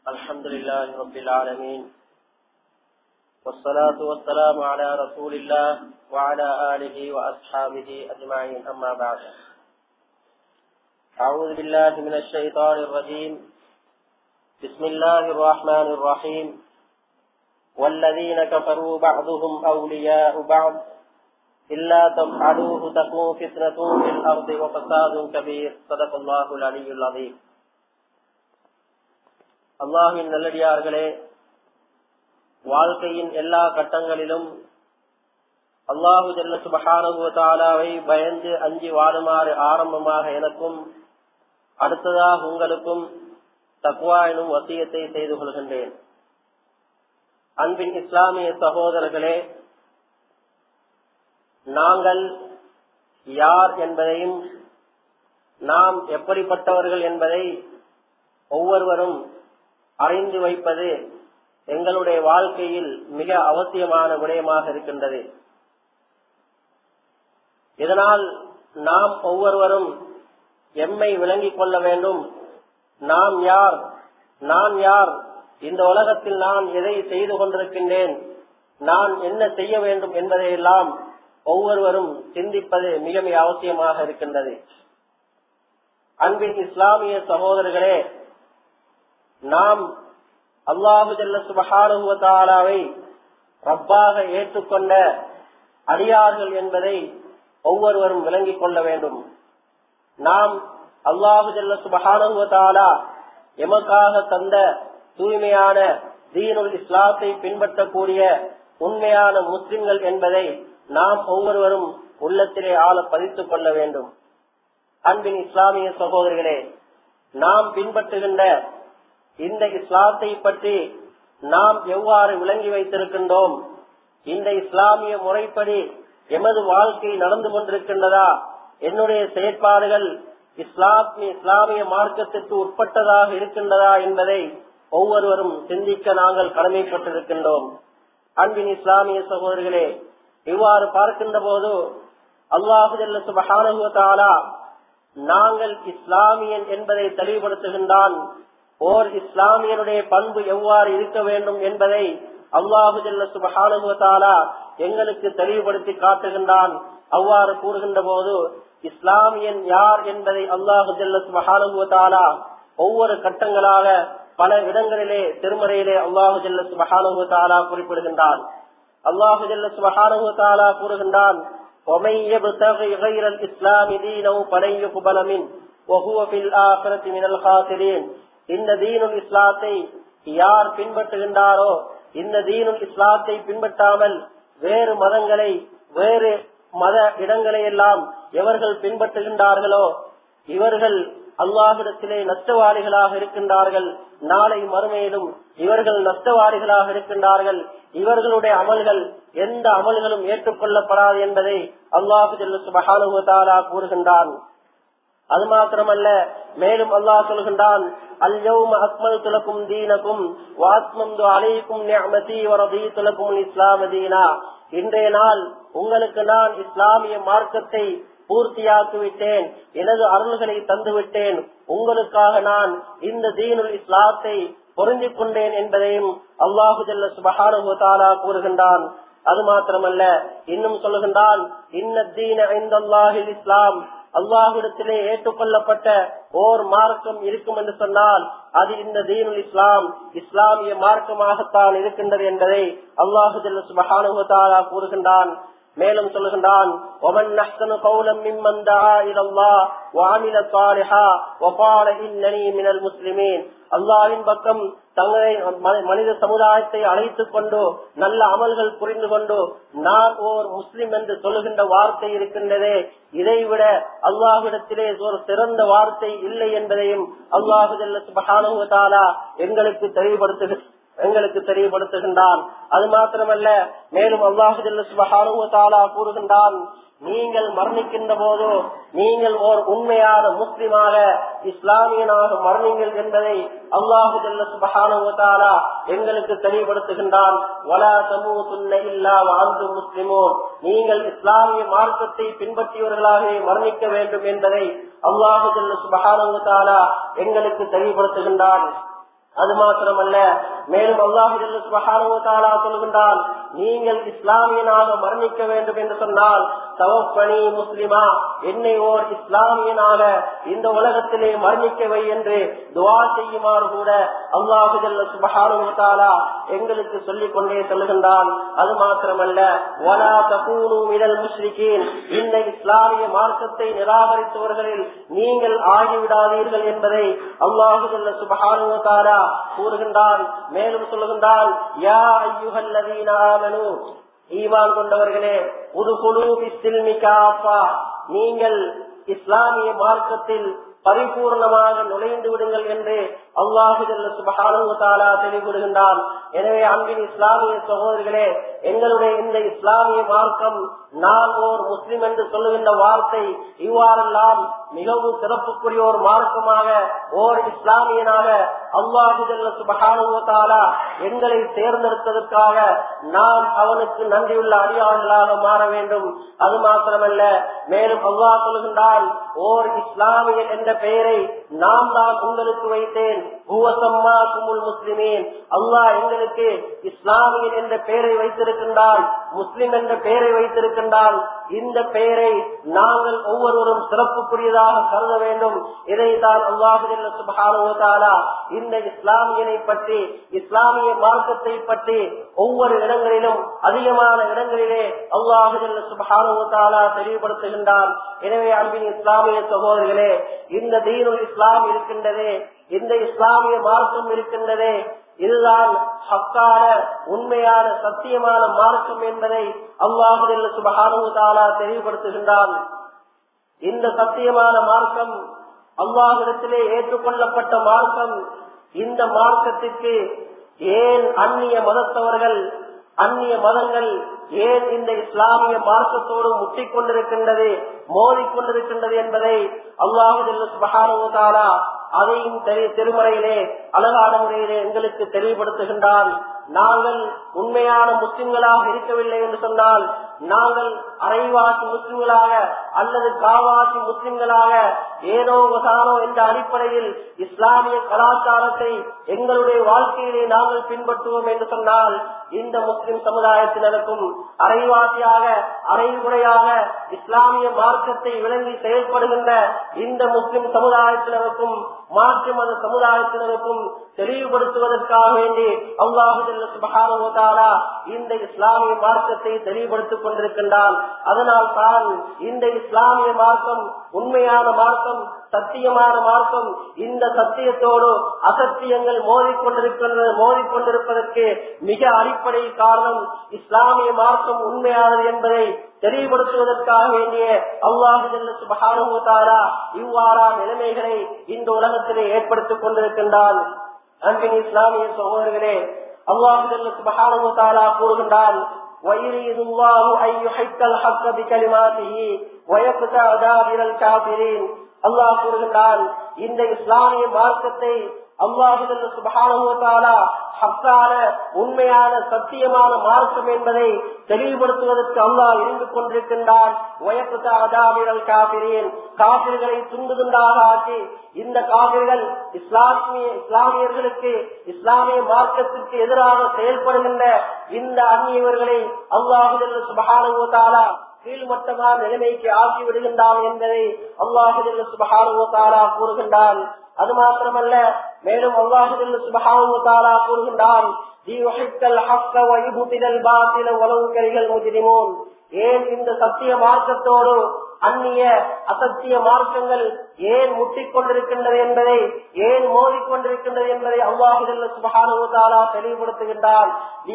الحمد لله رب العالمين والصلاة والسلام على رسول الله وعلى آله وأصحابه أجمعين أما بعد أعوذ بالله من الشيطان الرجيم بسم الله الرحمن الرحيم والذين كفروا بعضهم أولياء بعض إلا تفعلوه تكون فتنة في الأرض وفساد كبير صدق الله العلي العظيم அல்லாஹின் நல்லடியார்களே வாழ்க்கையின் எல்லா கட்டங்களிலும் அல்லாஹு ஜல்ல சுபஹானுவத்தாலாவை பயந்து அஞ்சி வாழுமாறு ஆரம்பமாக எனக்கும் அடுத்ததாக உங்களுக்கும் தக்குவா எனும் வசியத்தை செய்து கொள்கின்றேன் அன்பின் இஸ்லாமிய சகோதரர்களே நாங்கள் யார் என்பதையும் நாம் எப்படிப்பட்டவர்கள் என்பதை ஒவ்வொருவரும் அறிந்து வைப்பது எங்களுடைய வாழ்க்கையில் மிக அவசியமான விடயமாக இருக்கின்றது இதனால் நாம் ஒவ்வொருவரும் எம்மை விளங்கிக் கொள்ள வேண்டும் நாம் யார் நான் யார் இந்த உலகத்தில் நான் எதை செய்து கொண்டிருக்கின்றேன் நான் என்ன செய்ய வேண்டும் என்பதையெல்லாம் ஒவ்வொருவரும் சிந்திப்பது மிக மிக அவசியமாக இருக்கின்றது அன்பின் இஸ்லாமிய சகோதரர்களே நாம் அல்லாஹு ஜல்ல சுபஹானுவத்தாலாவை ரப்பாக ஏற்றுக்கொண்ட அடியார்கள் என்பதை ஒவ்வொருவரும் விளங்கிக் கொள்ள வேண்டும் நாம் அல்லாஹு ஜல்ல சுபஹானுவத்தாலா எமக்காக தந்த தூய்மையான தீனுல் இஸ்லாத்தை பின்பற்றக்கூடிய உண்மையான முஸ்லிம்கள் என்பதை நாம் ஒவ்வொருவரும் உள்ளத்திலே ஆள பதித்துக் கொள்ள வேண்டும் அன்பின் இஸ்லாமிய சகோதரிகளே நாம் பின்பற்றுகின்ற இந்த இஸ்லாத்தை பற்றி நாம் எவ்வாறு விளங்கி வைத்திருக்கின்றோம் இந்த இஸ்லாமிய முறைப்படி எமது வாழ்க்கை நடந்து கொண்டிருக்கின்றதா என்னுடைய செயற்பாடுகள் இஸ்லாமிய இஸ்லாமிய மார்க்கத்திற்கு உட்பட்டதாக இருக்கின்றதா என்பதை ஒவ்வொருவரும் சிந்திக்க நாங்கள் கடமைப்பட்டிருக்கின்றோம் அன்பின் இஸ்லாமிய சகோதரர்களே இவ்வாறு பார்க்கின்ற போது அல்லாஹு சுபஹானுவத்தாலா நாங்கள் இஸ்லாமியன் என்பதை தெளிவுபடுத்துகின்றான் ஓர் இஸ்லாமியனுடைய பண்பு எவ்வாறு இருக்க வேண்டும் என்பதை அல்லாஹு ஜல்ல சுபஹானுவத்தாலா எங்களுக்கு தெளிவுபடுத்தி காட்டுகின்றான் அவ்வாறு கூறுகின்ற போது இஸ்லாமியன் யார் என்பதை அல்லாஹு ஜல்ல சுபஹானுவத்தாலா ஒவ்வொரு கட்டங்களாக பல இடங்களிலே திருமறையிலே அல்லாஹு ஜல்ல சுபஹானுவத்தாலா குறிப்பிடுகின்றான் அல்லாஹு ஜல்ல சுபஹானுவத்தாலா கூறுகின்றான் ومن يبتغي غير الإسلام دينه فلن يقبل منه وهو في الآخرة من الخاسرين இந்த தீனுல் இஸ்லாத்தை யார் பின்பற்றுகின்றாரோ இந்த தீனுல் இஸ்லாத்தை பின்பற்றாமல் வேறு மதங்களை வேறு மத இடங்களை எல்லாம் எவர்கள் பின்பற்றுகின்றார்களோ இவர்கள் அல்லாஹிடத்திலே நஷ்டவாளிகளாக இருக்கின்றார்கள் நாளை மறுமையிலும் இவர்கள் நஷ்டவாளிகளாக இருக்கின்றார்கள் இவர்களுடைய அமல்கள் எந்த அமல்களும் ஏற்றுக்கொள்ளப்படாது என்பதை அல்லாஹு சுபஹானுவத்தாலா கூறுகின்றான் அது மாத்திரமல்ல மேலும் அல்லாஹ் சொல்கின்றான் அல்யௌம அக்மல் துலக்கும் தீனக்கும் வாத்மந்து அலைக்கும் நியமதி வரதி துலக்கும் இஸ்லாம தீனா இன்றைய நாள் உங்களுக்கு நான் இஸ்லாமிய மார்க்கத்தை பூர்த்தியாக்கிவிட்டேன் எனது அருள்களை தந்துவிட்டேன் உங்களுக்காக நான் இந்த தீனுல் இஸ்லாத்தை பொருந்திக் கொண்டேன் என்பதையும் அல்லாஹு ஜல்ல சுபஹானுதாலா கூறுகின்றான் அது மாத்திரமல்ல இன்னும் சொல்லுகின்றான் இன்ன தீன ஐந்தல்லாஹில் இஸ்லாம் அல்லாஹிடத்திலே ஏற்றுக்கொள்ளப்பட்ட ஓர் மார்க்கம் இருக்கும் என்று சொன்னால் அது இந்த தீனுல் இஸ்லாம் இஸ்லாமிய மார்க்கமாகத்தான் இருக்கின்றது என்பதை அல்லாஹு ஜல்ல சுபஹானுதாலா கூறுகின்றான் மேலும் சொல்லுகின்றான் ஒமன் நஹ்சனு கௌலம் மிம்மன் தஆ இலல்லாஹ் வஅமில ஸாலிஹா வகால இன்னனி மினல் முஸ்லிமீன் அல்லாஹ்வின் பக்கம் தங்களை மனித சமுதாயத்தை அழைத்துக் கொண்டு நல்ல அமல்கள் புரிந்து கொண்டு நான் ஓர் முஸ்லிம் என்று சொல்லுகின்ற வார்த்தை இருக்கின்றதே இதைவிட அல்லாஹ்விடத்திலே ஒரு சிறந்த வார்த்தை இல்லை என்பதையும் அல்லாஹு சுபஹானுவதாலா எங்களுக்கு தெளிவுபடுத்துகிறது எங்களுக்கு தெரியப்படுத்துகின்றான் அது மாத்திரமல்ல மேலும் அல்லாஹு சுபஹானுவத்தாலா கூறுகின்றான் நீங்கள் மரணிக்கின்ற போது நீங்கள் ஓர் உண்மையான முஸ்லிமாக இஸ்லாமியனாக மரணிங்கள் என்பதை அல்லாஹு சுபஹானுவத்தாலா எங்களுக்கு தெளிவுபடுத்துகின்றான் வலா சமூக இல்லா வாழ்ந்து முஸ்லிமோ நீங்கள் இஸ்லாமிய மார்க்கத்தை பின்பற்றியவர்களாகவே மரணிக்க வேண்டும் என்பதை அல்லாஹு சுபஹானுவத்தாலா எங்களுக்கு தெளிவுபடுத்துகின்றான் அது மாத்திரமல்ல மேலும் அல்லாஹாலா சொல்கின்றான் நீங்கள் இஸ்லாமியனாக மரணிக்க வேண்டும் என்று சொன்னால் தவப்பணி முஸ்லிமா என்னை ஓர் இஸ்லாமியனாக இந்த உலகத்திலே மரணிக்கவை என்று துவா செய்யுமாறு கூட அல்லாஹுஜல்ல சுபஹானுவத்தாலா எங்களுக்கு சொல்லிக் கொண்டே சொல்லுகின்றான் அது மாத்திரமல்ல வலா தகூனு மிடல் முஸ்லிகீன் இந்த இஸ்லாமிய மார்க்கத்தை நிராகரித்தவர்களில் நீங்கள் ஆகிவிடாதீர்கள் என்பதை அல்லாஹுஜல்ல சுபஹானுவத்தாலா கூறுகின்றான் மேலும் சொல்லுகின்றான் யா ஐயுகல்லதீன ஆமனு ஈமான் கொண்டவர்களே ஒரு குழு நீங்கள் இஸ்லாமிய மார்க்கத்தில் பரிபூர்ணமாக நுழைந்து விடுங்கள் என்று அல்லாஹு சுபகாலா தெளிவுறுகின்றான் எனவே அன்பின் இஸ்லாமிய சகோதரிகளே எங்களுடைய இந்த இஸ்லாமிய மார்க்கம் நான் ஓர் முஸ்லிம் என்று சொல்லுகின்ற வார்த்தை இவ்வாறெல்லாம் மிகவும் சிறப்புக்குரிய ஒரு மார்க்கமாக ஓர் இஸ்லாமியனாக அல்லாஹு சுபகானுவத்தாலா எங்களை தேர்ந்தெடுத்ததற்காக நாம் அவனுக்கு நன்றியுள்ள அடியாளர்களாக மாற வேண்டும் அது மாத்திரமல்ல மேலும் அல்லாஹ் சொல்கின்றான் ஓர் இஸ்லாமியன் என்ற பெயரை நாம் தான் உங்களுக்கு வைத்தேன் முஸ்லிமீன் அல்லாஹ் எங்களுக்கு இஸ்லாமியன் என்ற பெயரை வைத்திருக்கின்றான் முஸ்லிம் என்ற பெயரை வைத்திருக்கின்றான் இந்த பெயரை நாங்கள் ஒவ்வொருவரும் சிறப்புக்குரியதாக கருத வேண்டும் இதைத்தான் அல்லாஹுலா இந்த இஸ்லாமியனை பற்றி இஸ்லாமிய மார்க்கத்தை பற்றி ஒவ்வொரு இடங்களிலும் அதிகமான இடங்களிலே அல்லாஹுல்ல சுபானுவத்தாலா தெளிவுபடுத்துகின்றான் எனவே அன்பின் இஸ்லாமிய சகோதரர்களே இந்த தீனுல் இஸ்லாம் இருக்கின்றதே இந்த இஸ்லாமிய மார்க்கம் இருக்கின்றதே இதுதான் ஹக்கான உண்மையான சத்தியமான மார்க்கம் என்பதை அல்லாஹுல்ல சுபகானுவத்தாலா தெளிவுபடுத்துகின்றான் இந்த சத்தியமான மார்க்கம் அல்லாஹிடத்திலே ஏற்றுக்கொள்ளப்பட்ட மார்க்கம் இந்த மார்க்கத்திற்கு ஏன் அந்நிய மதத்தவர்கள் அந்நிய மதங்கள் ஏன் இந்த இஸ்லாமிய மார்க்கத்தோடு முட்டிக் கொண்டிருக்கின்றது மோதிக்கொண்டிருக்கின்றது என்பதை அல்லாஹுதாலா அதையும் திருமறையிலே அழகான முறையிலே எங்களுக்கு தெளிவுபடுத்துகின்றான் நாங்கள் உண்மையான முஸ்லிம்களாக இருக்கவில்லை என்று சொன்னால் நாங்கள் அரைவாசி முஸ்லிம்களாக அல்லது காவாசி முஸ்லிம்களாக ஏதோ வசானோ என்ற அடிப்படையில் இஸ்லாமிய கலாச்சாரத்தை எங்களுடைய வாழ்க்கையிலே நாங்கள் பின்பற்றுவோம் என்று சொன்னால் இந்த முஸ்லிம் சமுதாயத்தினருக்கும் அரைவாசியாக அரைகுறையாக இஸ்லாமிய மார்க்கத்தை விளங்கி செயல்படுகின்ற இந்த முஸ்லிம் சமுதாயத்தினருக்கும் மாற்று மத சமுதாயத்தினருக்கும் தெளிவுபடுத்துவதற்காக வேண்டி அல்லாஹுதாலா இந்த இஸ்லாமிய மார்க்கத்தை தெளிவுபடுத்திக் கொண்டிருக்கின்றான் அதனால் தான் இந்த இஸ்லாமிய மார்க்கம் உண்மையான மார்க்கம் சத்தியமான மார்க்கம் இந்த சத்தியத்தோடு அசத்தியங்கள் மோதிக்கொண்டிருக்கின்ற மோதிக்கொண்டிருப்பதற்கு மிக அடிப்படை காரணம் இஸ்லாமிய மார்க்கம் உண்மையானது என்பதை தெளிவுபடுத்துவதற்காக வேண்டிய அல்லாஹுதாரா இவ்வாறான நிலைமைகளை இந்த உலகத்திலே ஏற்படுத்திக் கொண்டிருக்கின்றான் அன்பின் இஸ்லாமிய சகோதரர்களே அல்லாஹுதாரா கூறுகின்றான் ويريد الله أن يحق الحق بكلماته ويقطع دابر الكافرين அல்லாஹ் கூறுகின்றான் இந்த இஸ்லாமிய மார்க்கத்தை அல்லாஹுதல்ல சுபகானுவத்தாலா ஹக்கான உண்மையான சத்தியமான மார்க்கம் என்பதை தெளிவுபடுத்துவதற்கு அல்லாஹ் இருந்து கொண்டிருக்கின்றான் காபிர்களை துண்டு துண்டாக ஆக்கி இந்த காபிர்கள் இஸ்லாமிய இஸ்லாமியர்களுக்கு இஸ்லாமிய மார்க்கத்திற்கு எதிராக செயல்படுகின்ற இந்த அந்நியவர்களை அல்லாஹுதல்ல சுபகானுவத்தாலா கீழ்மட்டமான நிலைமைக்கு ஆக்கி விடுகின்றான் என்பதை அல்லாஹுதல்ல சுபகானுவத்தாலா கூறுகின்றான் அது மாத்திரமல்ல மேலும் அல்லாஹுதல்ல சுபகானுவத்தாலா கூறுகின்றான் ஏன் இந்த சத்திய மார்க்கத்தோடு அந்நிய அசத்திய மார்க்கங்கள் ஏன் முட்டிக் கொண்டிருக்கின்றது என்பதை ஏன் மோதிக்கொண்டிருக்கின்றது என்பதை அல்லாஹுதல்ல சுபகானுவத்தாலா தெளிவுபடுத்துகின்றான்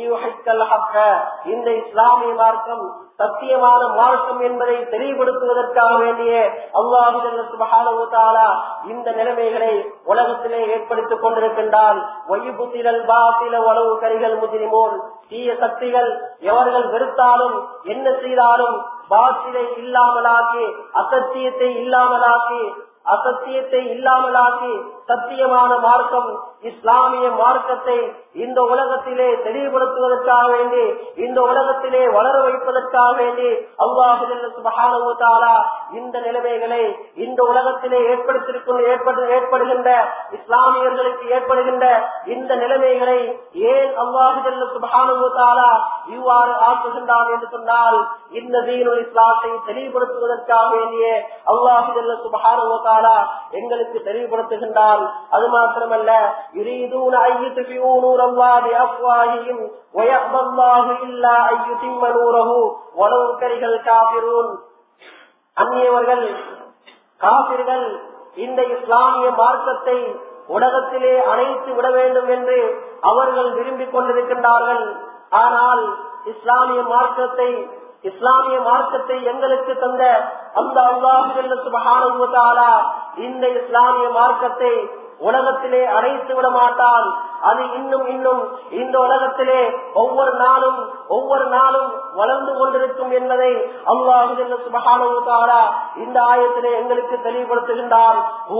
இந்த இஸ்லாமிய மார்க்கம் சத்தியமான மார்க்கம் என்பதை தெளிவுபடுத்துவதற்காக வேண்டிய அல்லாஹுதல்ல சுபகானுவத்தாலா இந்த நிலைமைகளை உலகத்திலே ஏற்படுத்திக் கொண்டிருக்கின்றான் உளவு கரிகள் முதிரிமோன் தீய சக்திகள் எவர்கள் வெறுத்தாலும் என்ன செய்தாலும் பாத்திரை இல்லாமலாக்கி அசத்தியத்தை இல்லாமலாக்கி அசத்தியத்தை இல்லாமலாக்கி சத்தியமான மார்க்கம் இஸ்லாமிய மார்க்கத்தை இந்த உலகத்திலே தெளிவுபடுத்துவதற்காக வேண்டி இந்த உலகத்திலே வளர வைப்பதற்காக வேண்டி அல்லாஹுலா இந்த நிலைமைகளை இந்த உலகத்திலே ஏற்படுத்திருக்கும் ஏற்படு ஏற்படுகின்ற இஸ்லாமியர்களுக்கு ஏற்படுகின்ற இந்த நிலைமைகளை ஏன் அல்லாஹுல்ல சுபானுவத்தாலா இவ்வாறு ஆக்குகின்றான் என்று சொன்னால் இந்த தீனுல் இஸ்லாத்தை தெளிவுபடுத்துவதற்காக வேண்டிய அல்லாஹுல்ல சுபானுவத்தாலா எங்களுக்கு தெளிவுபடுத்துகின்றான் அது மாத்திரமல்ல يريدون أن يطفئوا نور الله بأفواههم ويأبى الله إلا أن يتم نوره ولو كره الكافرون அந்நியவர்கள் காபிர்கள் இந்த இஸ்லாமிய மார்க்கத்தை உலகத்திலே அணைத்து விட வேண்டும் என்று அவர்கள் விரும்பிக் கொண்டிருக்கின்றார்கள் ஆனால் இஸ்லாமிய மார்க்கத்தை இஸ்லாமிய மார்க்கத்தை எங்களுக்கு தந்த அந்த அல்லாஹு இந்த இஸ்லாமிய மார்க்கத்தை உலகத்திலே அடைத்து விட மாட்டான் அது இன்னும் இன்னும் இந்த உலகத்திலே ஒவ்வொரு நாளும் ஒவ்வொரு நாளும் வளர்ந்து கொண்டிருக்கும் என்பதை அல்லாஹு சுபகானா இந்த ஆயத்திலே எங்களுக்கு தெளிவுபடுத்துகின்றான்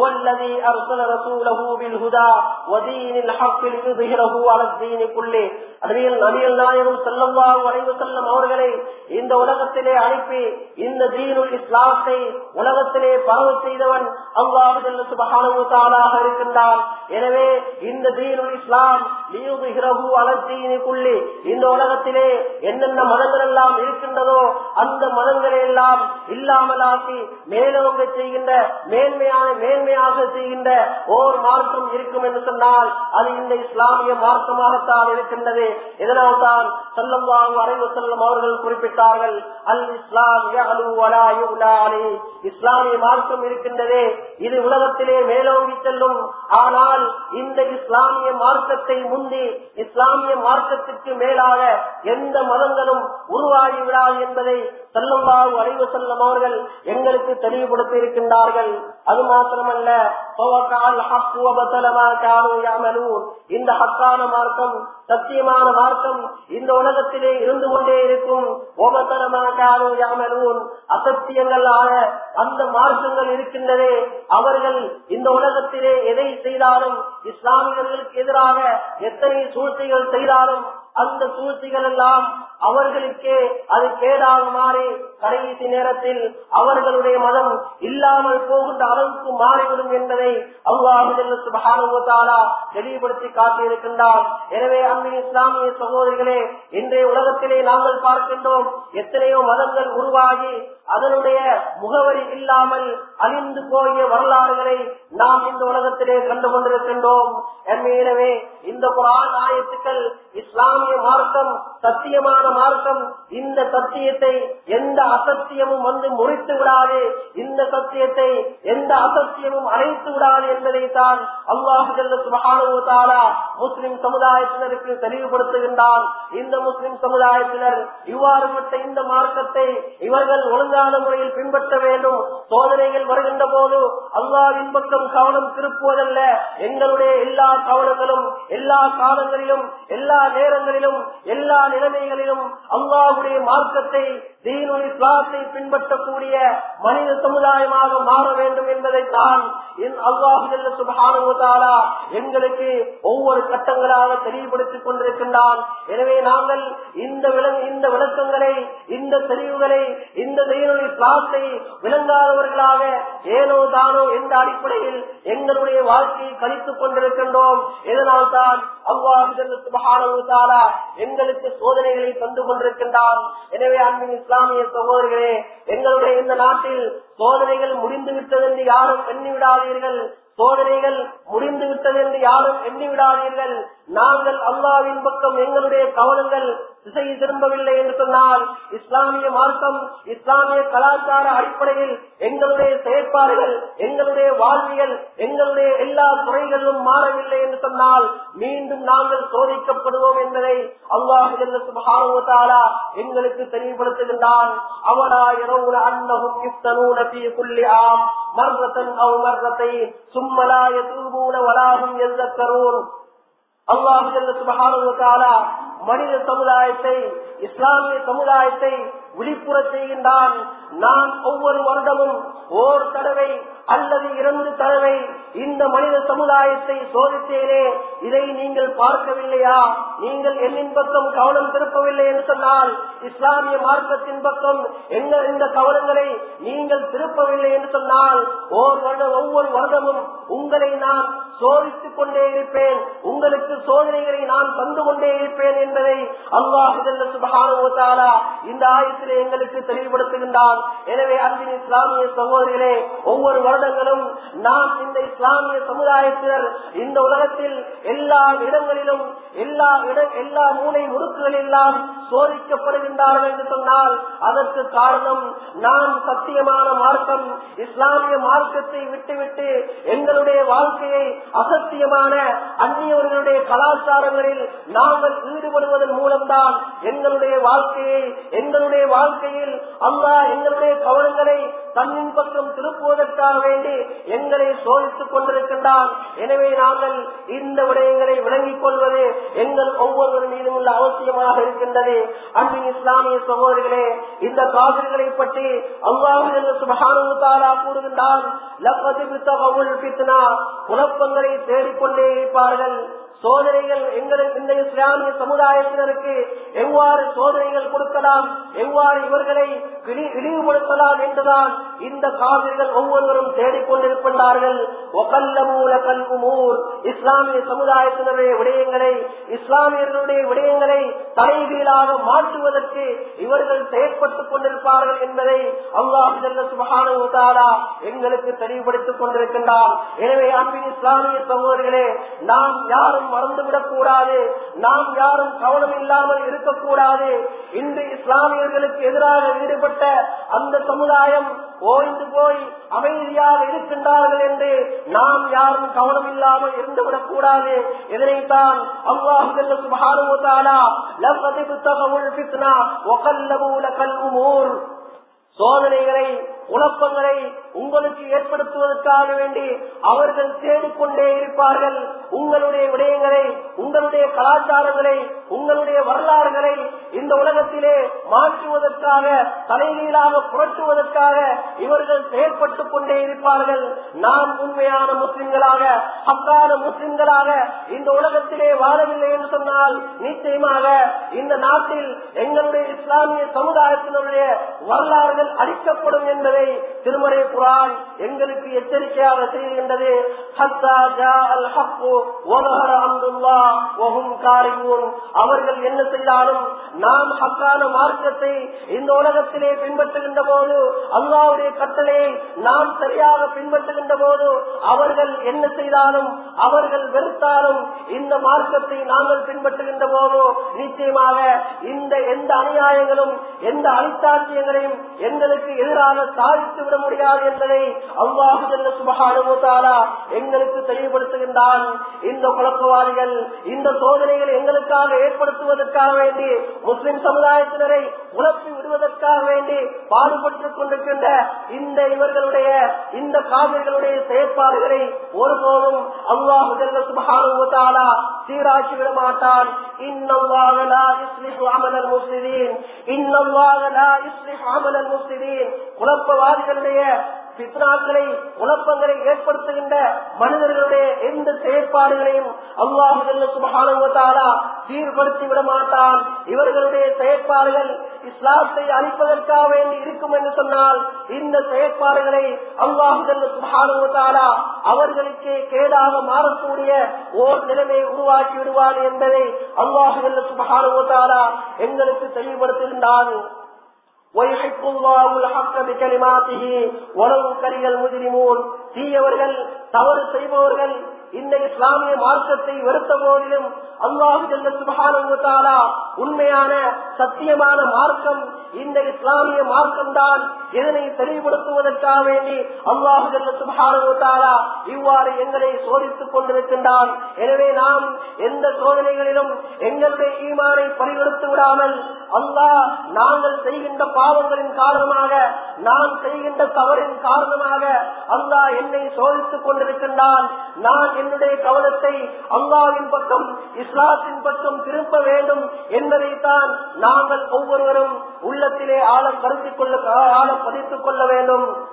அவர்களை இந்த உலகத்திலே அனுப்பி இந்த தீனுல் இஸ்லாத்தை உலகத்திலே பரவ செய்தவன் அல்லாஹு சுபகானாக இருக்கின்றான் எனவே இந்த தீனுல் இஸ்லாம் அலத்தீனுக்குள்ளே இந்த உலகத்திலே என்னென்ன மதங்கள் எல்லாம் இருக்கின்றதோ அந்த மதங்களை எல்லாம் இல்லாமலாக்கி மேலோங்க செய்கின்ற மேன்மையான மேன்மையாக செய்கின்ற ஓர் மார்க்கம் இருக்கும் என்று சொன்னால் அது இந்த இஸ்லாமிய மார்க்கமாகத்தான் இருக்கின்றது இதனால் தான் செல்லம்வாங்க அறைவு செல்லும் அவர்கள் குறிப்பிட்டார்கள் அல் இஸ்லாம் இஸ்லாமிய மார்க்கம் இருக்கின்றதே இது உலகத்திலே மேலோங்கி செல்லும் ஆனால் இந்த இஸ்லாமிய மார்க்கத்தை முந்தி இஸ்லாமிய மார்க்கத்திற்கு மேலாக எந்த மதங்களும் உருவாகி விடாது என்பதை செல்லம்பாவு அறிவு செல்லும் அவர்கள் எங்களுக்கு தெளிவுபடுத்தி இருக்கின்றார்கள் அது மாத்திரமல்ல இந்த ஹக்கான மார்க்கம் சத்தியமான மார்க்கம் இந்த உலகத்திலே இருந்து கொண்டே இருக்கும் அசத்தியங்களான அந்த மார்க்கங்கள் இருக்கின்றதே அவர்கள் இந்த உலகத்திலே எதை செய்தாலும் இஸ்லாமியர்களுக்கு எதிராக எத்தனை சூழ்ச்சிகள் செய்தாலும் அந்த சூழ்ச்சிகள் எல்லாம் அவர்களுக்கே அது கேடாக மாறி கடைசி நேரத்தில் அவர்களுடைய மதம் இல்லாமல் போகின்ற அளவுக்கு மாறிவிடும் என்பதை அல்லாஹுலா தெளிவுபடுத்தி காட்டியிருக்கின்றார் எனவே அன்பின் இஸ்லாமிய சகோதரிகளே இன்றைய உலகத்திலே நாங்கள் பார்க்கின்றோம் எத்தனையோ மதங்கள் உருவாகி அதனுடைய முகவரி இல்லாமல் அழிந்து போய வரலாறுகளை நாம் இந்த உலகத்திலே கண்டு கொண்டிருக்கின்றோம் எனவே இந்த குரான் ஆயத்துக்கள் இஸ்லாமிய மார்க்கம் சத்தியமான மார்க்கம் இந்த சத்தியத்தை எந்த அசத்தியமும் வந்து முறித்து விடாது இந்த சத்தியத்தை எந்த அசத்தியமும் அழைத்து விடாது என்பதை தான் அல்லாஹுலா முஸ்லிம் சமுதாயத்தினருக்கு தெளிவுபடுத்துகின்றான் இந்த முஸ்லிம் சமுதாயத்தினர் இவ்வாறுபட்ட இந்த மார்க்கத்தை இவர்கள் ஒழுங்கான முறையில் பின்பற்ற வேண்டும் சோதனைகள் வருகின்ற போது அல்லாவின் பக்கம் கவனம் திருப்புவதல்ல எங்களுடைய எல்லா கவனங்களும் எல்லா காலங்களிலும் எல்லா நேரங்களிலும் எல்லா நிலைமைகளிலும் அல்லாவுடைய மார்க்கத்தை தீனுல் இஸ்லாத்தை பின்பற்றக்கூடிய மனித சமுதாயமாக மாற வேண்டும் என்பதைத்தான் அல்லாஹு சுபானுவதாலா எங்களுக்கு ஒவ்வொரு கட்டங்களாக தெளிவுபடுத்திக் கொண்டிருக்கின்றான் எனவே நாங்கள் இந்த விளங்க இந்த விளக்கங்களை இந்த தெளிவுகளை இந்த தீனுல் இஸ்லாத்தை விளங்காதவர்களாக ஏனோ தானோ எந்த அடிப்படையில் எங்களுடைய வாழ்க்கையை கழித்துக் கொண்டிருக்கின்றோம் இதனால் தான் அல்லாஹு எங்களுக்கு சோதனைகளை தந்து கொண்டிருக்கின்றான் எனவே அன்பின் இஸ்லாமிய சகோதரர்களே எங்களுடைய இந்த நாட்டில் சோதனைகள் முடிந்து விட்டது என்று யாரும் எண்ணிவிடாதீர்கள் சோதனைகள் முடிந்து விட்டது என்று யாரும் எண்ணிவிடாதீர்கள் நாங்கள் அல்லாவின் பக்கம் எங்களுடைய கவனங்கள் திசை திரும்பவில்லை என்று சொன்னால் இஸ்லாமிய மார்க்கம் இஸ்லாமிய கலாச்சார அடிப்படையில் எங்களுடைய செயற்பாடுகள் எங்களுடைய வாழ்வியல் எங்களுடைய எல்லா துறைகளிலும் மாறவில்லை என்று சொன்னால் மீண்டும் நாங்கள் சோதிக்கப்படுவோம் என்பதை அல்லாஹாலா எங்களுக்கு தெளிவுபடுத்துகின்றான் அவனா இரவு அன்னகும் புள்ளி ஆம் மர்ரத்தன் அவ் மர்ரத்தை சும்மலாய தூபூன வலாகும் எந்த கரூர் அல்லாஹு மனித சமுதாயத்தை இஸ்லாமிய சமுதாயத்தை விழிப்புற செய்கின்றான் நான் ஒவ்வொரு வருடமும் ஓர் தடவை அல்லது இரண்டு தடவை இந்த மனித சமுதாயத்தை சோதித்தேனே இதை நீங்கள் பார்க்கவில்லையா நீங்கள் என்னின் பக்கம் கவனம் திருப்பவில்லை என்று சொன்னால் இஸ்லாமிய மார்க்கத்தின் பக்கம் எங்கள் இந்த கவனங்களை நீங்கள் திருப்பவில்லை என்று சொன்னால் ஓர் வருடம் ஒவ்வொரு வருடமும் உங்களை நான் சோதித்துக் கொண்டே இருப்பேன் உங்களுக்கு சோதனைகளை நான் தந்து கொண்டே இருப்பேன் என்பதை அல்லாஹு சுபகான இந்த ஆயத்திலே எங்களுக்கு தெளிவுபடுத்துகின்றான் எனவே அன்பின் இஸ்லாமிய சகோதரிகளே ஒவ்வொரு வருடங்களும் நாம் இந்த இஸ்லாமிய சமுதாயத்தினர் இந்த உலகத்தில் எல்லா இடங்களிலும் எல்லா இட எல்லா மூளை முடுக்குகள் எல்லாம் சோதிக்கப்படுகின்றார்கள் என்று சொன்னால் அதற்கு காரணம் நாம் சத்தியமான மார்க்கம் இஸ்லாமிய மார்க்கத்தை விட்டுவிட்டு எங்களுடைய வாழ்க்கையை அசத்தியமான அந்நியவர்களுடைய கலாச்சாரங்களில் நாங்கள் ஈடுபடுவதன் மூலம்தான் எங்களுடைய வாழ்க்கையை எங்களுடைய வாழ்க்கையில் அல்லா எங்களுடைய கவனங்களை தன்னின் பக்கம் திருப்புவதற்காக வேண்டி எங்களை சோதித்துக் கொண்டிருக்கின்றான் எனவே நாங்கள் இந்த விடயங்களை விளங்கிக் கொள்வது எங்கள் ஒவ்வொருவர் மீதும் உள்ள அவசியமாக இருக்கின்றது அன்பின் இஸ்லாமிய சகோதரிகளே இந்த காவிரிகளை பற்றி அல்லாஹு என்று சுபகானுத்தாரா கூறுகின்றான் குழப்பங்களை தேடிக்கொண்டே இருப்பார்கள் சோதனைகள் எங்களுக்கு இந்த இஸ்லாமிய சமுதாயத்தினருக்கு எவ்வாறு சோதனைகள் கொடுக்கலாம் எவ்வாறு இவர்களை இழிவுபடுத்தலாம் என்றுதான் இந்த காவிரிகள் ஒவ்வொருவரும் தேடிக்கொண்டிருக்கின்றார்கள் இஸ்லாமிய சமுதாயத்தினருடைய விடயங்களை இஸ்லாமியர்களுடைய விடயங்களை தலைகீழாக மாற்றுவதற்கு இவர்கள் செயற்பட்டுக் கொண்டிருப்பார்கள் என்பதை அல்லாஹு சுபகானா எங்களுக்கு தெளிவுபடுத்திக் கொண்டிருக்கின்றார் எனவே அன்பின் இஸ்லாமிய சகோதரிகளே நாம் யாரும் மறந்துவிடக் கூடாது நாம் யாரும் கவனம் இல்லாமல் இருக்கக்கூடாது இன்று இஸ்லாமியர்களுக்கு எதிராக ஈடுபட்ட அந்த சமுதாயம் ஓய்ந்து போய் அமைதியாக இருக்கின்றார்கள் என்று நாம் யாரும் கவனம் இல்லாமல் இருந்துவிடக் கூடாது இதனைத்தான் அல்லாஹு சுபானுவதாலா சோதனைகளை குழப்பங்களை உங்களுக்கு ஏற்படுத்துவதற்காக வேண்டி அவர்கள் தேடிக்கொண்டே இருப்பார்கள் உங்களுடைய விடயங்களை உங்களுடைய கலாச்சாரங்களை உங்களுடைய வரலாறுகளை இந்த உலகத்திலே மாற்றுவதற்காக தலைகீழாக புரட்டுவதற்காக இவர்கள் செயற்பட்டுக் கொண்டே இருப்பார்கள் நாம் உண்மையான முஸ்லிம்களாக அக்கான முஸ்லிம்களாக இந்த உலகத்திலே வாழவில்லை என்று சொன்னால் நிச்சயமாக இந்த நாட்டில் எங்களுடைய இஸ்லாமிய சமுதாயத்தினுடைய வரலாறுகள் அழிக்கப்படும் என்பதை திருமறை குரான் எங்களுக்கு எச்சரிக்கையாக செய்கின்றது அவர்கள் என்ன செய்தாலும் நாம் ஹக்கான மார்க்கத்தை இந்த உலகத்திலே பின்பற்றுகின்ற போது அல்லாவுடைய கட்டளையை நாம் சரியாக பின்பற்றுகின்ற போது அவர்கள் என்ன செய்தாலும் அவர்கள் வெறுத்தாலும் இந்த மார்க்கத்தை நாங்கள் பின்பற்றுகின்ற போது நிச்சயமாக இந்த எந்த அநியாயங்களும் எந்த அழித்தாட்சியங்களையும் எங்களுக்கு எதிராக சாதித்து விட முடியாது என்பதை அல்லாஹு சுபகானுத்தாலா எங்களுக்கு தெளிவுபடுத்துகின்றான் இந்த குழப்பவாதிகள் இந்த சோதனைகள் எங்களுக்காக ஏற்படுத்துவதற்காக வேண்டி முஸ்லிம் சமுதாயத்தினரை உழப்பி விடுவதற்காக வேண்டி பாடுபட்டுக் கொண்டிருக்கின்ற இந்த இவர்களுடைய இந்த காவிர்களுடைய செயற்பாடுகளை ஒருபோதும் அல்லாஹு சுபகானுத்தாலா சீராக்கி விட மாட்டான் குழப்பவாதிகளுடைய பித்னாக்களை குழப்பங்களை ஏற்படுத்துகின்ற மனிதர்களுடைய எந்த செயற்பாடுகளையும் அல்லாஹு சுபகானுவத்தாலா சீர்படுத்தி விட மாட்டான் இவர்களுடைய செயற்பாடுகள் இஸ்லாத்தை அழிப்பதற்காக வேண்டி இருக்கும் என்று சொன்னால் இந்த செயற்பாடுகளை அல்லாஹு சுபகானுவத்தாலா அவர்களுக்கே கேடாக மாறக்கூடிய ஓர் நிலைமையை உருவாக்கி விடுவார் என்பதை அல்லாஹு சுபகானுவத்தாலா எங்களுக்கு தெளிவுபடுத்துகின்றான் ويحق الله الحق بكلماته ولو كره المجرمون தீயவர்கள் தவறு செய்பவர்கள் இந்த இஸ்லாமிய மார்க்கத்தை வெறுத்த போதிலும் அல்லாஹு ஜல்ல சுபகானுத்தாலா உண்மையான சத்தியமான மார்க்கம் இந்த இஸ்லாமிய மார்க்கம் தான் இதனை தெளிவுபடுத்துவதற்காக வேண்டி அல்லாஹு ஜல்ல சுபகானுத்தாலா இவ்வாறு எங்களை சோதித்துக் கொண்டிருக்கின்றான் எனவே நாம் எந்த சோதனைகளிலும் எங்களுடைய ஈமானை பறிகொடுத்து விடாமல் அல்லாஹ் நாங்கள் செய்கின்ற பாவங்களின் காரணமாக நான் செய்கின்ற தவறின் காரணமாக அல்லாஹ் என்னை சோதித்துக் கொண்டிருக்கின்றான் நான் என்னுடைய கவனத்தை அல்லாவின் பக்கம் இஸ்லாத்தின் பக்கம் திருப்ப வேண்டும் என்பதைத்தான் நாங்கள் ஒவ்வொருவரும் உள்ளத்திலே ஆழம் கருத்திக் கொள்ள ஆழம் பதித்துக் கொள்ள வேண்டும்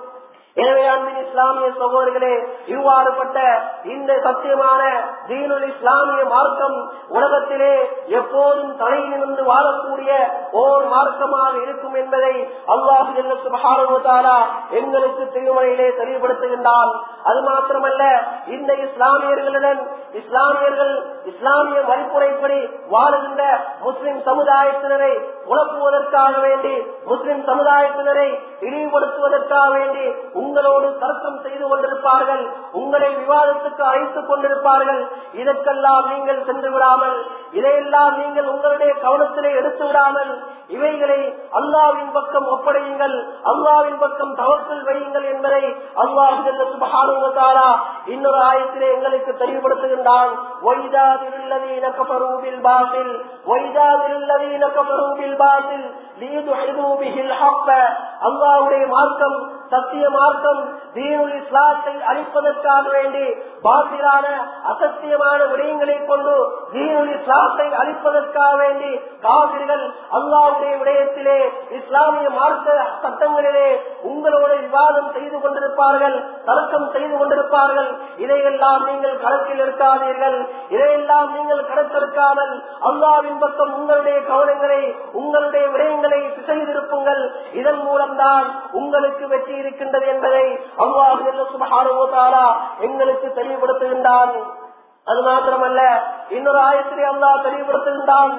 எனவே அன்பின் இஸ்லாமிய சகோதரர்களே இவ்வாறுபட்ட இந்த சத்தியமான தீனுல் இஸ்லாமிய மார்க்கம் உலகத்திலே எப்போதும் தலையிலிருந்து வாழக்கூடிய ஓர் மார்க்கமாக இருக்கும் என்பதை அல்லாஹு சுபகாரா எங்களுக்கு திருமலையிலே தெளிவுபடுத்துகின்றான் அது மாத்திரமல்ல இந்த இஸ்லாமியர்களுடன் இஸ்லாமியர்கள் இஸ்லாமிய வழிமுறைப்படி வாழுகின்ற முஸ்லிம் சமுதாயத்தினரை உழப்புவதற்காக வேண்டி முஸ்லிம் சமுதாயத்தினரை இழிவுபடுத்துவதற்காக வேண்டி உங்களோடு தர்க்கம் செய்து கொண்டிருப்பார்கள் உங்களை விவாதத்துக்கு அழைத்துக் கொண்டிருப்பார்கள் இதற்கெல்லாம் நீங்கள் சென்று விடாமல் இதையெல்லாம் நீங்கள் உங்களுடைய கவனத்திலே எடுத்து விடாமல் இவைகளை அல்லாவின் பக்கம் ஒப்படையுங்கள் அல்லாவின் பக்கம் தவத்தில் வையுங்கள் என்பதை அல்லாஹு சுபகானுவத்தாரா இன்னொரு ஆயத்திலே எங்களுக்கு தெளிவுபடுத்துகின்றான் ஒய்தாதில் கபரூபில் பாசில் ஒய்தாதில் கபரூபில் பாசில் அல்லாவுடைய மார்க்கம் சத்திய மார்க்கம் தீனுல் இஸ்லாத்தை அழிப்பதற்காக வேண்டி பாத்திரான அசத்தியமான விடயங்களை கொண்டு தீனுல் இஸ்லாத்தை அழிப்பதற்காக வேண்டி காவிர்கள் அல்லாவுடைய விடயத்திலே இஸ்லாமிய மார்க்க சட்டங்களிலே உங்களோட விவாதம் செய்து கொண்டிருப்பார்கள் தர்க்கம் செய்து கொண்டிருப்பார்கள் இதையெல்லாம் நீங்கள் கணக்கில் எடுக்காதீர்கள் இதையெல்லாம் நீங்கள் கணக்கெடுக்காமல் அல்லாவின் பக்கம் உங்களுடைய கவனங்களை உங்களுடைய விடயங்களை திசை திருப்புங்கள் இதன் மூலம்தான் உங்களுக்கு வெற்றி இருக்கின்றது என்பதை அல்லாஹு சுபகானுவோதாரா எங்களுக்கு தெளிவுபடுத்துகின்றான் அது மாத்திரமல்ல இன்னொரு ஆயத்திலே அல்லாஹ் தெளிவுபடுத்துகின்றான்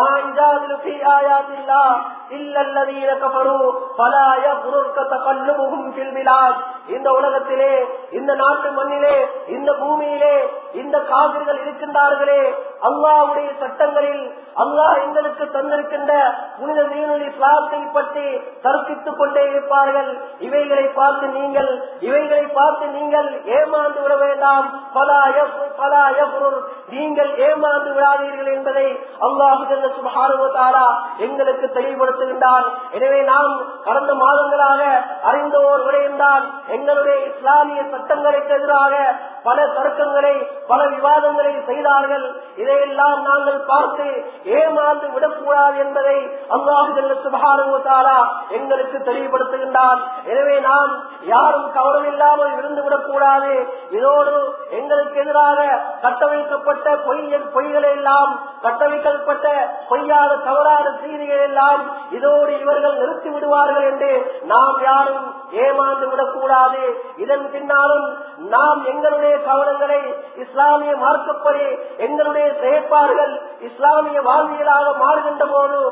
இந்த உலகத்திலே இந்த நாட்டு மண்ணிலே இந்த பூமியிலே இந்த காவிர்கள் இருக்கின்றார்களே அல்லாவுடைய சட்டங்களில் அல்லாஹ் எங்களுக்கு தந்திருக்கின்ற புனித தீனுல் இஸ்லாத்தை பற்றி தர்க்கித்துக் கொண்டே இருப்பார்கள் இவைகளை பார்த்து நீங்கள் இவைகளை பார்த்து நீங்கள் ஏமாந்து விட வேண்டாம் பல பல நீங்கள் ஏமாந்து விடாதீர்கள் என்பதை அல்லாஹு சுபகானுவத்தாரா எங்களுக்கு தெளிவுபடுத்துகின்றான் எனவே நாம் கடந்த மாதங்களாக அறிந்த ஒரு விடயம்தான் எங்களுடைய இஸ்லாமிய சட்டங்களுக்கு எதிராக பல தர்க்கங்களை பல விவாதங்களை செய்தார்கள் இதையெல்லாம் நாங்கள் பார்த்து ஏமாந்து விடக்கூடாது என்பதை அல்லாஹு சுபகானுவத்தாரா எங்களுக்கு தெளிவுபடுத்துகின்றான் எனவே நாம் யாரும் கவனமில்லாமல் இருந்து விடக்கூடாது இதோடு எங்களுக்கு எதிராக கட்டமைக்கப்பட்ட பொய் பொய்களை எல்லாம் கட்டமைக்கப்பட்ட பொய்யாத தவறான செய்திகள் எல்லாம் இதோடு இவர்கள் நிறுத்தி விடுவார்கள் என்று நாம் யாரும் ஏமாந்து விடக்கூடாது இதன் பின்னாலும் நாம் எங்களுடைய கவனங்களை இஸ்லாமிய மார்க்கப்படி எங்களுடைய செயற்பாடுகள் இஸ்லாமிய வாழ்வியலாக மாறுகின்ற போது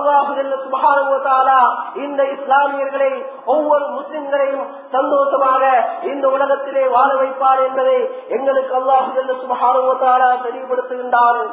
அல்லாஹுலா இந்த இஸ்லாமியர்களை ஒவ்வொரு முஸ்லிம்களையும் சந்தோஷமாக இந்த உலகத்திலே வாழ வைப்பார் என்பதை எங்களுக்கு அல்லாஹு சுபஹானுவத்தாலா தெளிவுபடுத்துகின்றார்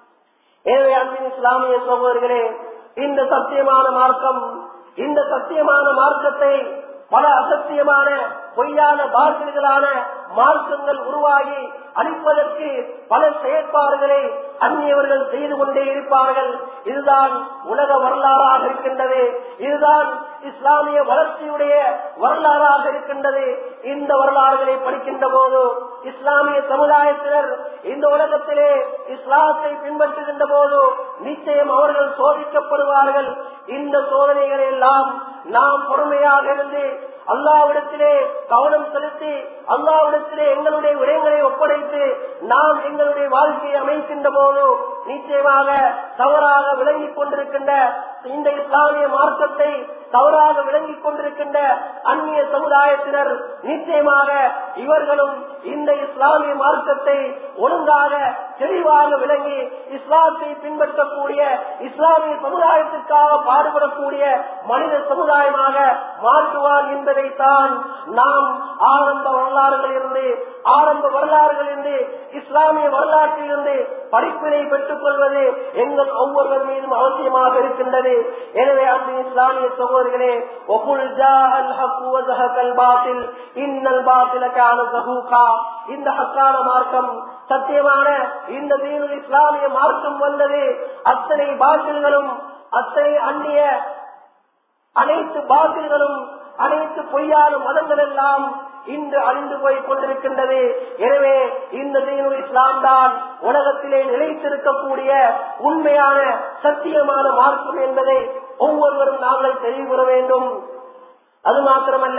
ஏழை அன்பின் இஸ்லாமிய சகோதரர்களே இந்த சத்தியமான மார்க்கம் இந்த சத்தியமான மார்க்கத்தை பல அசத்தியமான பொய்யான பாசில்களான மார்க்கங்கள் உருவாகி அளிப்பதற்கு பல செயற்பாடுகளை அந்நியவர்கள் செய்து கொண்டே இருப்பார்கள் இதுதான் உலக வரலாறாக இருக்கின்றது இதுதான் இஸ்லாமிய வளர்ச்சியுடைய வரலாறாக இருக்கின்றது இந்த வரலாறுகளை படிக்கின்ற போது இஸ்லாமிய சமுதாயத்தினர் இந்த உலகத்திலே இஸ்லாத்தை பின்பற்றுகின்ற போது நிச்சயம் அவர்கள் சோதிக்கப்படுவார்கள் இந்த சோதனைகளை எல்லாம் நாம் பொறுமையாக இருந்து அல்லாவிடத்திலே கவனம் செலுத்தி அல்லாவிடத்திலே எங்களுடைய விடயங்களை ஒப்படைத்து நாம் எங்களுடைய வாழ்க்கையை அமைக்கின்ற போது நிச்சயமாக தவறாக விளங்கிக் கொண்டிருக்கின்ற இந்த இஸ்லாமிய மார்க்கத்தை தவறாக விளங்கிக் கொண்டிருக்கின்ற அந்நிய சமுதாயத்தினர் நிச்சயமாக இவர்களும் இந்த இஸ்லாமிய மார்க்கத்தை ஒழுங்காக தெளிவாக விளங்கி இஸ்லாத்தை பின்பற்றக்கூடிய இஸ்லாமிய சமுதாயத்திற்காக பாடுபடக்கூடிய மனித சமுதாயமாக மாற்றுவார் என்பதைத்தான் நாம் ஆரம்ப வரலாறுகளில் இருந்து ஆரம்ப வரலாறுகளில் இருந்து இஸ்லாமிய வரலாற்றில் இருந்து படிப்பினை பெற்றுக் கொள்வது எங்கள் ஒவ்வொருவர் மீதும் அவசியமாக இருக்கின்றது எனவே அந்த இஸ்லாமிய சகோதரிகளே ஒகுல் ஜாஹல் ஹக்கு வஸஹகல் பாத்தில் இன்னல் பாத்தில கான ஸஹூகா இந்த ஹக்கான மார்க்கம் சத்தியமான இந்த தீனுல் இஸ்லாமிய மார்க்கம் வந்தது அத்தனை பாத்தில்களும் அத்தனை அந்நிய அனைத்து பாத்தில்களும் அனைத்து பொய்யான மதங்கள் எல்லாம் இன்று அழிந்து போய் கொண்டிருக்கின்றது எனவே இந்த தீனு இஸ்லாம் தான் உலகத்திலே நிலைத்திருக்கக்கூடிய உண்மையான சத்தியமான மார்க்கம் என்பதை ஒவ்வொருவரும் நாங்கள் தெளிவுற வேண்டும் அது மாத்திரமல்ல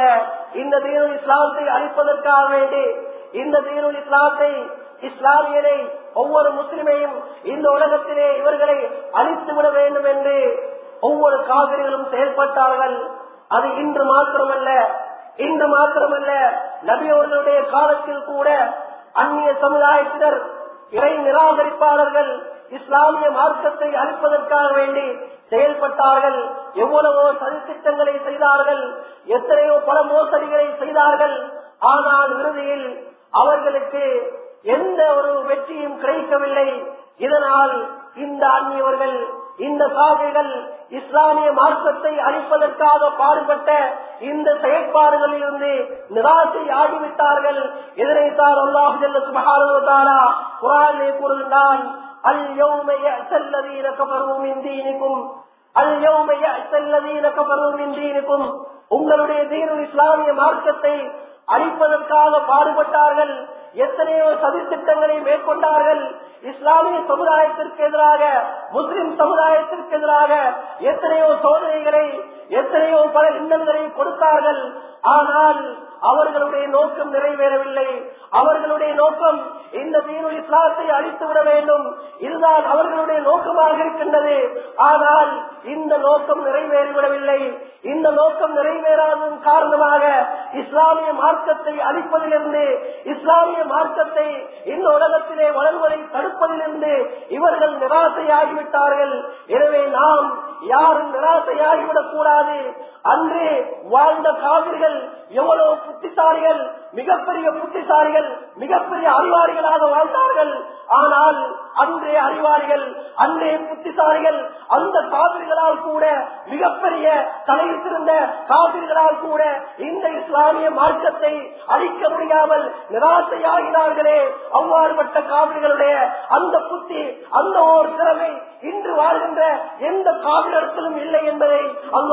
இந்த தீனுல் இஸ்லாத்தை அழிப்பதற்காக வேண்டி இந்த தீனுல் இஸ்லாத்தை இஸ்லாமியரை ஒவ்வொரு முஸ்லிமையும் இந்த உலகத்திலே இவர்களை அழித்து விட வேண்டும் என்று ஒவ்வொரு காவிரிகளும் செயல்பட்டார்கள் அது இன்று மாத்திரமல்ல இன்று மாத்திரமல்ல நபியவர்களுடைய காலத்தில் கூட அந்நிய சமுதாயத்தினர் இறை நிராகரிப்பாளர்கள் இஸ்லாமிய மார்க்கத்தை அழிப்பதற்காக வேண்டி செயல்பட்டார்கள் எவ்வளவோ சதித்திட்டங்களை செய்தார்கள் எத்தனையோ பல மோசடிகளை செய்தார்கள் ஆனால் இறுதியில் அவர்களுக்கு எந்த ஒரு வெற்றியும் கிடைக்கவில்லை இதனால் இந்த அந்நியவர்கள் இந்த சாகைகள் இஸ்லாமிய மார்க்கத்தை அழிப்பதற்காக பாடுபட்ட இந்த செயற்பாடுகளில் இருந்து நிராசை ஆகிவிட்டார்கள் இதனைத்தான் அல்லாஹ் ஜல்ல சுபஹானஹு வ தஆலா குர்ஆனிலே கூறுகின்றான் அல் யௌம யஅத்தல்லதீன கஃபரு மின் தீனிக்கும் அல் யௌம யஅத்தல்லதீன கஃபரு மின் தீனிக்கும் உங்களுடைய தீனுல் இஸ்லாமிய மார்க்கத்தை அழிப்பதற்காக பாடுபட்டார்கள் எத்தனையோ சதித்திட்டங்களை மேற்கொண்டார்கள் இஸ்லாமிய சமுதாயத்திற்கு எதிராக முஸ்லிம் சமுதாயத்திற்கு எதிராக எத்தனையோ சோதனைகளை எத்தனையோ பல இன்னல்களை கொடுத்தார்கள் ஆனால் அவர்களுடைய நோக்கம் நிறைவேறவில்லை அவர்களுடைய நோக்கம் இந்த தீனுல் இஸ்லாத்தை அழித்து விட வேண்டும் இதுதான் அவர்களுடைய நோக்கமாக இருக்கின்றது ஆனால் இந்த நோக்கம் நிறைவேறிவிடவில்லை இந்த நோக்கம் நிறைவேறாததன் காரணமாக இஸ்லாமிய மார்க்கத்தை அழிப்பதிலிருந்து இஸ்லாமிய மார்க்கத்தை இந்த உலகத்திலே வளர்வதை தடுப்பதிலிருந்து இவர்கள் நிராசையாகிவிட்டார்கள் எனவே நாம் யாரும் நிராசையாகிவிடக் கூடாது அன்று வாழ்ந்த காவிர்கள் எவ்வளவு புத்திசாலிகள் மிகப்பெரிய புத்திசாலிகள் மிகப்பெரிய அறிவாளிகளாக வாழ்ந்தார்கள் ஆனால் அன்றே அறிவாளிகள் அன்றே புத்திசாலிகள் அந்த காவிர்களால் கூட மிகப்பெரிய தலையிட்டிருந்த காவிர்களால் கூட இந்த இஸ்லாமிய மார்க்கத்தை அழிக்க முடியாமல் நிராசையாகினார்களே அவ்வாறுபட்ட காவிர்களுடைய அந்த புத்தி அந்த ஓர் திறமை இன்று வாழ்கின்ற எந்த காவிரத்திலும் இல்லை என்பதை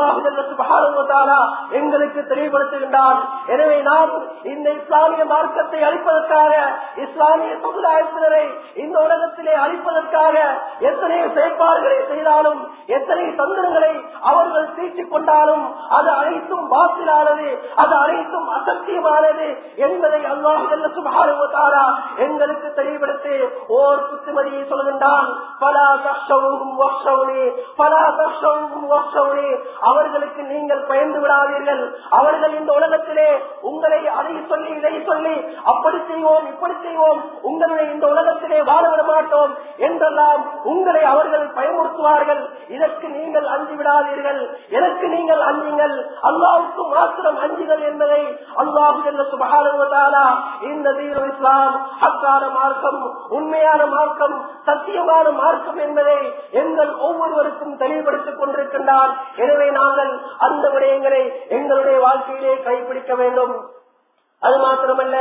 அல்லாஹாலா எங்களுக்கு தெளிவுபடுத்துகின்றான் எனவே நாம் இந்த இஸ்லாமிய மார்க்கத்தை அழிப்பதற்காக இஸ்லாமிய சமுதாயத்தினரை இந்த உலகத்திலே அழிப்பதற்காக எத்தனை செயற்பாடுகளை செய்தாலும் எத்தனை தந்திரங்களை அவர்கள் தீட்டிக் கொண்டாலும் அது அனைத்தும் பாத்திலானது அது அனைத்தும் அசத்தியமானது என்பதை அல்லாஹ் சுபாரா எங்களுக்கு தெளிவுபடுத்தி ஓர் புத்திமதியை சொல்கின்றான் பலா கஷ்டவும் பலா கஷ்டவும் அவர்களுக்கு நீங்கள் பயந்து விடாதீர்கள் அவர்கள் இந்த உலகத்திலே உங்களை அதை சொல்லி இதை சொல்லி அப்படி செய்வோம் இப்படி செய்வோம் உங்களை இந்த உலகத்திலே வாழ விட மாட்டோம் என்றெல்லாம் உங்களை அவர்கள் பயமுறுத்துவார்கள் இதற்கு நீங்கள் அஞ்சு விடாதீர்கள் எனக்கு நீங்கள் அஞ்சுங்கள் அல்லாவுக்கு மாத்திரம் அஞ்சுகள் என்பதை அல்லாஹு சுபகாலுவதாலா இந்த தீர இஸ்லாம் அக்கான மார்க்கம் உண்மையான மார்க்கம் சத்தியமான மார்க்கம் என்பதை எங்கள் ஒவ்வொருவருக்கும் தெளிவுபடுத்திக் கொண்டிருக்கின்றார் எனவே நாங்கள் அந்த விடயங்களை எங்களுடைய வாழ்க்கையிலே கைப்பிடிக்க வேண்டும் அது மாத்திரமல்ல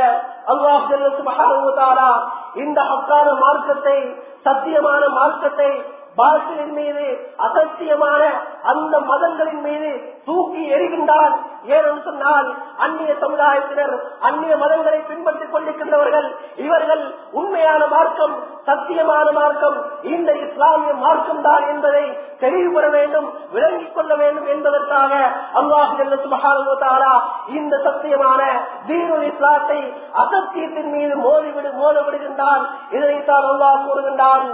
அல்லாஹ் இந்த ஹக்கான மார்க்கத்தை சத்தியமான மார்க்கத்தை பாசிலின் மீது அசத்தியமான அந்த மதங்களின் மீது தூக்கி எறிகின்றார் ஏனென்று சொன்னால் அந்நிய சமுதாயத்தினர் அந்நிய மதங்களை பின்பற்றிக் கொண்டிருக்கின்றவர்கள் இவர்கள் உண்மையான மார்க்கம் சத்தியமான மார்க்கம் இந்த இஸ்லாமிய மார்க்கம் தான் என்பதை தெளிவுபட வேண்டும் விளங்கிக் கொள்ள வேண்டும் என்பதற்காக அல்லாஹாலா இந்த சத்தியமான தீனுல் இஸ்லாத்தை அசத்தியத்தின் மீது மோதிவிடு மோத விடுகின்றான் இதைத்தான் அல்லாஹ் கூறுகின்றான்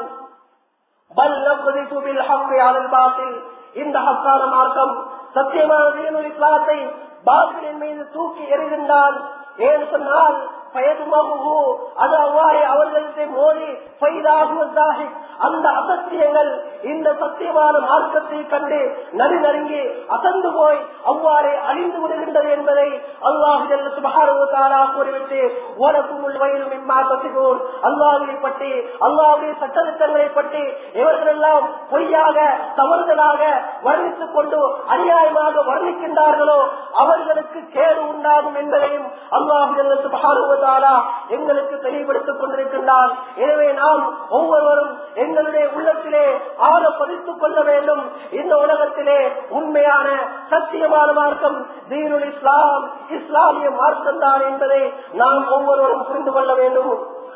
இந்த ஹக்கான மார்க்கம் சத்தியமான தீனுல் இஸ்லாத்தை பாபிலின் மீது தூக்கி எறிகின்றான் ஏன்னு சொன்னால் பயதுமகு அது அவ்வாறு அவர்களுக்கு மோதி அந்த அசத்தியங்கள் இந்த சத்தியமான மார்க்கத்தை கண்டு நடு நறுங்கி அசந்து போய் அவ்வாறே அழிந்து விடுகின்றது என்பதை அல்லாஹு கூறிவிட்டு ஓடக்குமுள் வயலும் இம்மா கசிகோர் அல்லாஹை பற்றி அல்லாவுடைய சட்டத்திட்டங்களை பற்றி இவர்களெல்லாம் பொய்யாக தவறுதலாக வர்ணித்துக் கொண்டு அநியாயமாக வர்ணிக்கின்றார்களோ அவர்களுக்கு கேடு உண்டாகும் என்பதையும் அல்லாஹு எங்களுக்கு தெளிவுபடுத்திக் கொண்டிருக்கின்றார் எனவே நாம் ஒவ்வொருவரும் எங்களுடைய உள்ளத்திலே ஆழ பதித்துக் கொள்ள வேண்டும் இந்த உலகத்திலே உண்மையான சத்தியமான மார்க்கம் தீனுல் இஸ்லாம் இஸ்லாமிய மார்க்கம் தான் என்பதை நாம் ஒவ்வொருவரும் புரிந்து கொள்ள வேண்டும்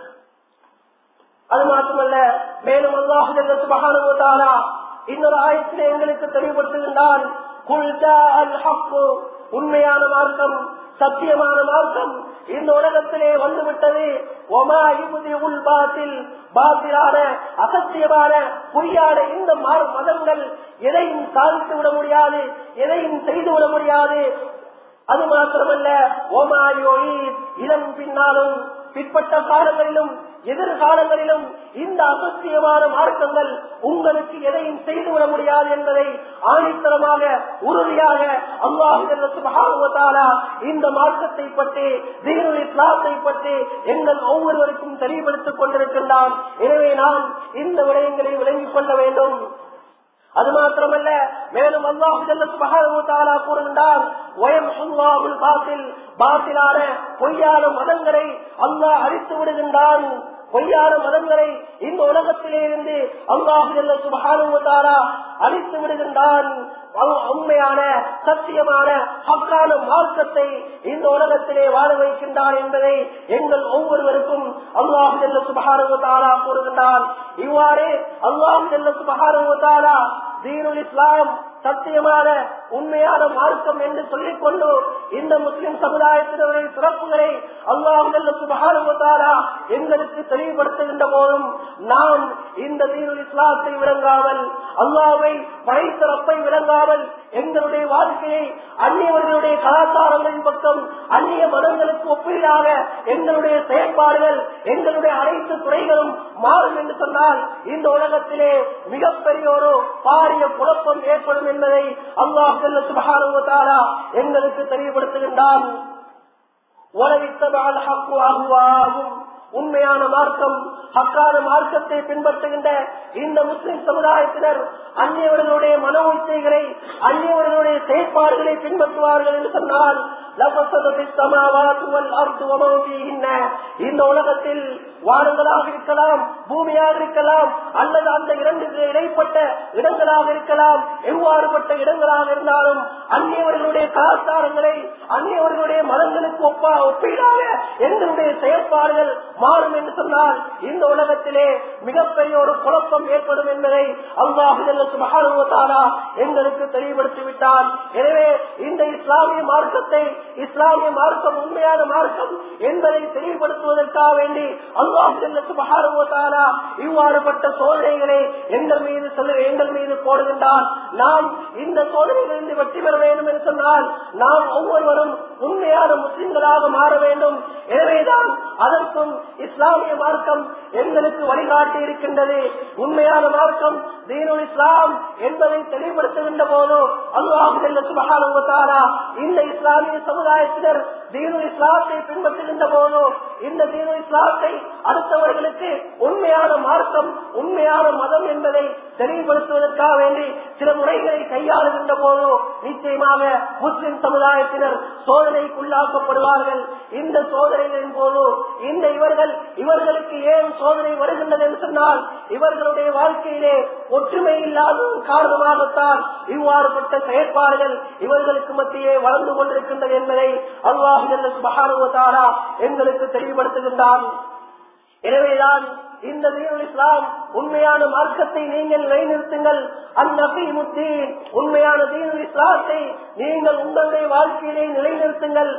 அது மட்டுமல்ல மேலும் அல்லாஹாலா இன்னொரு ஆயத்திலே எங்களுக்கு தெளிவுபடுத்துகின்றான் உண்மையான மார்க்கம் சத்தியமான மார்க்கம் இந்த உலகத்திலே வந்துவிட்டது ஒமா இபுதி உள் பாத்தில் பாத்திலான அசத்தியமான பொய்யான இந்த மாறு மதங்கள் எதையும் சாதித்து விட முடியாது எதையும் செய்து விட முடியாது அது மாத்திரமல்ல ஓமாயோயி இதன் பின்னாலும் பிற்பட்ட காலங்களிலும் எதிர்காலங்களிலும் இந்த அசத்தியமான மார்க்கங்கள் உங்களுக்கு எதையும் செய்துவிட முடியாது என்பதை ஆணித்தரமாக உறுதியாக அல்லாஹாலா இந்த மார்க்கத்தை பற்றி தீனுல் இஸ்லாத்தை பற்றி எங்கள் ஒவ்வொருவருக்கும் தெளிவுபடுத்திக் கொண்டிருக்கின்றான் எனவே நாம் இந்த விடயங்களை விளங்கிக் கொள்ள வேண்டும் அது மாத்திரமல்ல மேலும் அல்லாஹு கூறுகின்றார் பாத்திலான பொய்யான மதங்களை அல்லாஹ் அழித்து விடுகின்றான் பொய்யான மதங்களை இந்த உலகத்திலே இருந்து அல்லாஹு சுபகானுவத்தாரா அழித்து விடுகின்றான் உண்மையான சத்தியமான ஹக்கான மார்க்கத்தை இந்த உலகத்திலே வாழ வைக்கின்றான் என்பதை எங்கள் ஒவ்வொருவருக்கும் அல்லாஹு செல்ல சுபகானுவத்தாரா கூறுகின்றான் இவ்வாறு அல்லாஹு செல்ல சுபகானுவத்தாரா தீனுல் இஸ்லாம் சத்தியமான உண்மையான மார்க்கம் என்று சொல்லிக் கொண்டு இந்த முஸ்லிம் சமுதாயத்தினருடைய சிறப்புகளை அல்லாஹாலா எங்களுக்கு தெளிவுபடுத்துகின்ற போதும் நாம் இந்த தீனுல் இஸ்லாத்தை விளங்காமல் அல்லாவை படைத்தரப்பை விளங்காமல் எங்களுடைய வாழ்க்கையை அந்நியவர்களுடைய கலாச்சாரங்களின் பக்கம் அந்நிய மதங்களுக்கு ஒப்பீடாக எங்களுடைய செயற்பாடுகள் எங்களுடைய அனைத்து துறைகளும் மாறும் என்று சொன்னால் இந்த உலகத்திலே மிகப்பெரிய ஒரு பாரிய குழப்பம் ஏற்படும் என்பதை அல்லாஹ் சுபகானுவத்தாரா எங்களுக்கு தெளிவுபடுத்துகின்றான் உலகித்தபால் ஹக்கு ஆகுவாகும் உண்மையான மார்க்கம் ஹக்கான மார்க்கத்தை பின்பற்றுகின்ற இந்த முஸ்லிம் சமுதாயத்தினர் அந்நியவர்களுடைய மன உச்சைகளை அந்நியவர்களுடைய செயற்பாடுகளை பின்பற்றுவார்கள் என்று சொன்னால் இந்த உலகத்தில் வானங்களாக இருக்கலாம் பூமியாக இருக்கலாம் அல்லது அந்த இரண்டுக்கு இடைப்பட்ட இடங்களாக இருக்கலாம் எவ்வாறுபட்ட இடங்களாக இருந்தாலும் அந்நியவர்களுடைய கலாச்சாரங்களை அந்நியவர்களுடைய மதங்களுக்கு ஒப்பா ஒப்பீடாக எங்களுடைய செயற்பாடுகள் மாறும் என்று சொன்னால் இந்த உலகத்திலே மிகப்பெரிய ஒரு குழப்பம் ஏற்படும் என்பதை அல்லாஹு மகானுவத்தாரா எங்களுக்கு தெளிவுபடுத்தி விட்டார் எனவே இந்த இஸ்லாமிய மார்க்கத்தை இஸ்லாமிய மார்க்கம் உண்மையான மார்க்கம் என்பதை தெளிவுபடுத்துவதற்காக வேண்டி அல்லாஹு மகானுவத்தாரா இவ்வாறுபட்ட சோதனைகளை எங்கள் மீது சொல்ல எங்கள் மீது போடுகின்றார் நாம் இந்த சோதனைகளிலிருந்து வெற்றி பெற வேண்டும் என்று சொன்னால் நாம் ஒவ்வொருவரும் உண்மையான முஸ்லிம்களாக மாற வேண்டும் எனவேதான் அதற்கும் இஸ்லாமிய மார்க்கம் எங்களுக்கு வழிகாட்டி இருக்கின்றது உண்மையான மார்க்கம் தீனுல் இஸ்லாம் என்பதை தெளிவுபடுத்துகின்ற போது அல்லாஹாலா இந்த இஸ்லாமிய சமுதாயத்தினர் தீனுல் இஸ்லாத்தை பின்பற்றுகின்ற போது இந்த தீனுல் இஸ்லாத்தை அடுத்தவர்களுக்கு உண்மையான மார்க்கம் உண்மையான மதம் என்பதை தெளிவுபடுத்துவதற்காக வேண்டி சில முறைகளை கையாளுகின்ற போது நிச்சயமாக முஸ்லிம் சமுதாயத்தினர் சோதனைக்குள்ளாக்கப்படுவார்கள் இந்த சோதனைகளின் போது இந்த இவர்கள் இவர்களுக்கு ஏன் சோதனை வருகின்றது என்று சொன்னால் இவர்களுடைய வாழ்க்கையிலே ஒற்றுமை இல்லாத காரணமாகத்தான் இவ்வாறுபட்ட செயற்பாடுகள் இவர்களுக்கு மத்தியே வளர்ந்து கொண்டிருக்கின்றது என்பதை அல்லாஹு மகானுவத்தாரா எங்களுக்கு தெளிவுபடுத்துகின்றான் எனவேதான் இந்த தீனுல் இஸ்லாம் உண்மையான மார்க்கத்தை நீங்கள் நிலைநிறுத்துங்கள் அந்நபீமுத்தீன் உண்மையான தீனுல் இஸ்லாத்தை நீங்கள் உங்களுடைய வாழ்க்கையிலே நிலைநிறுத்துங்கள்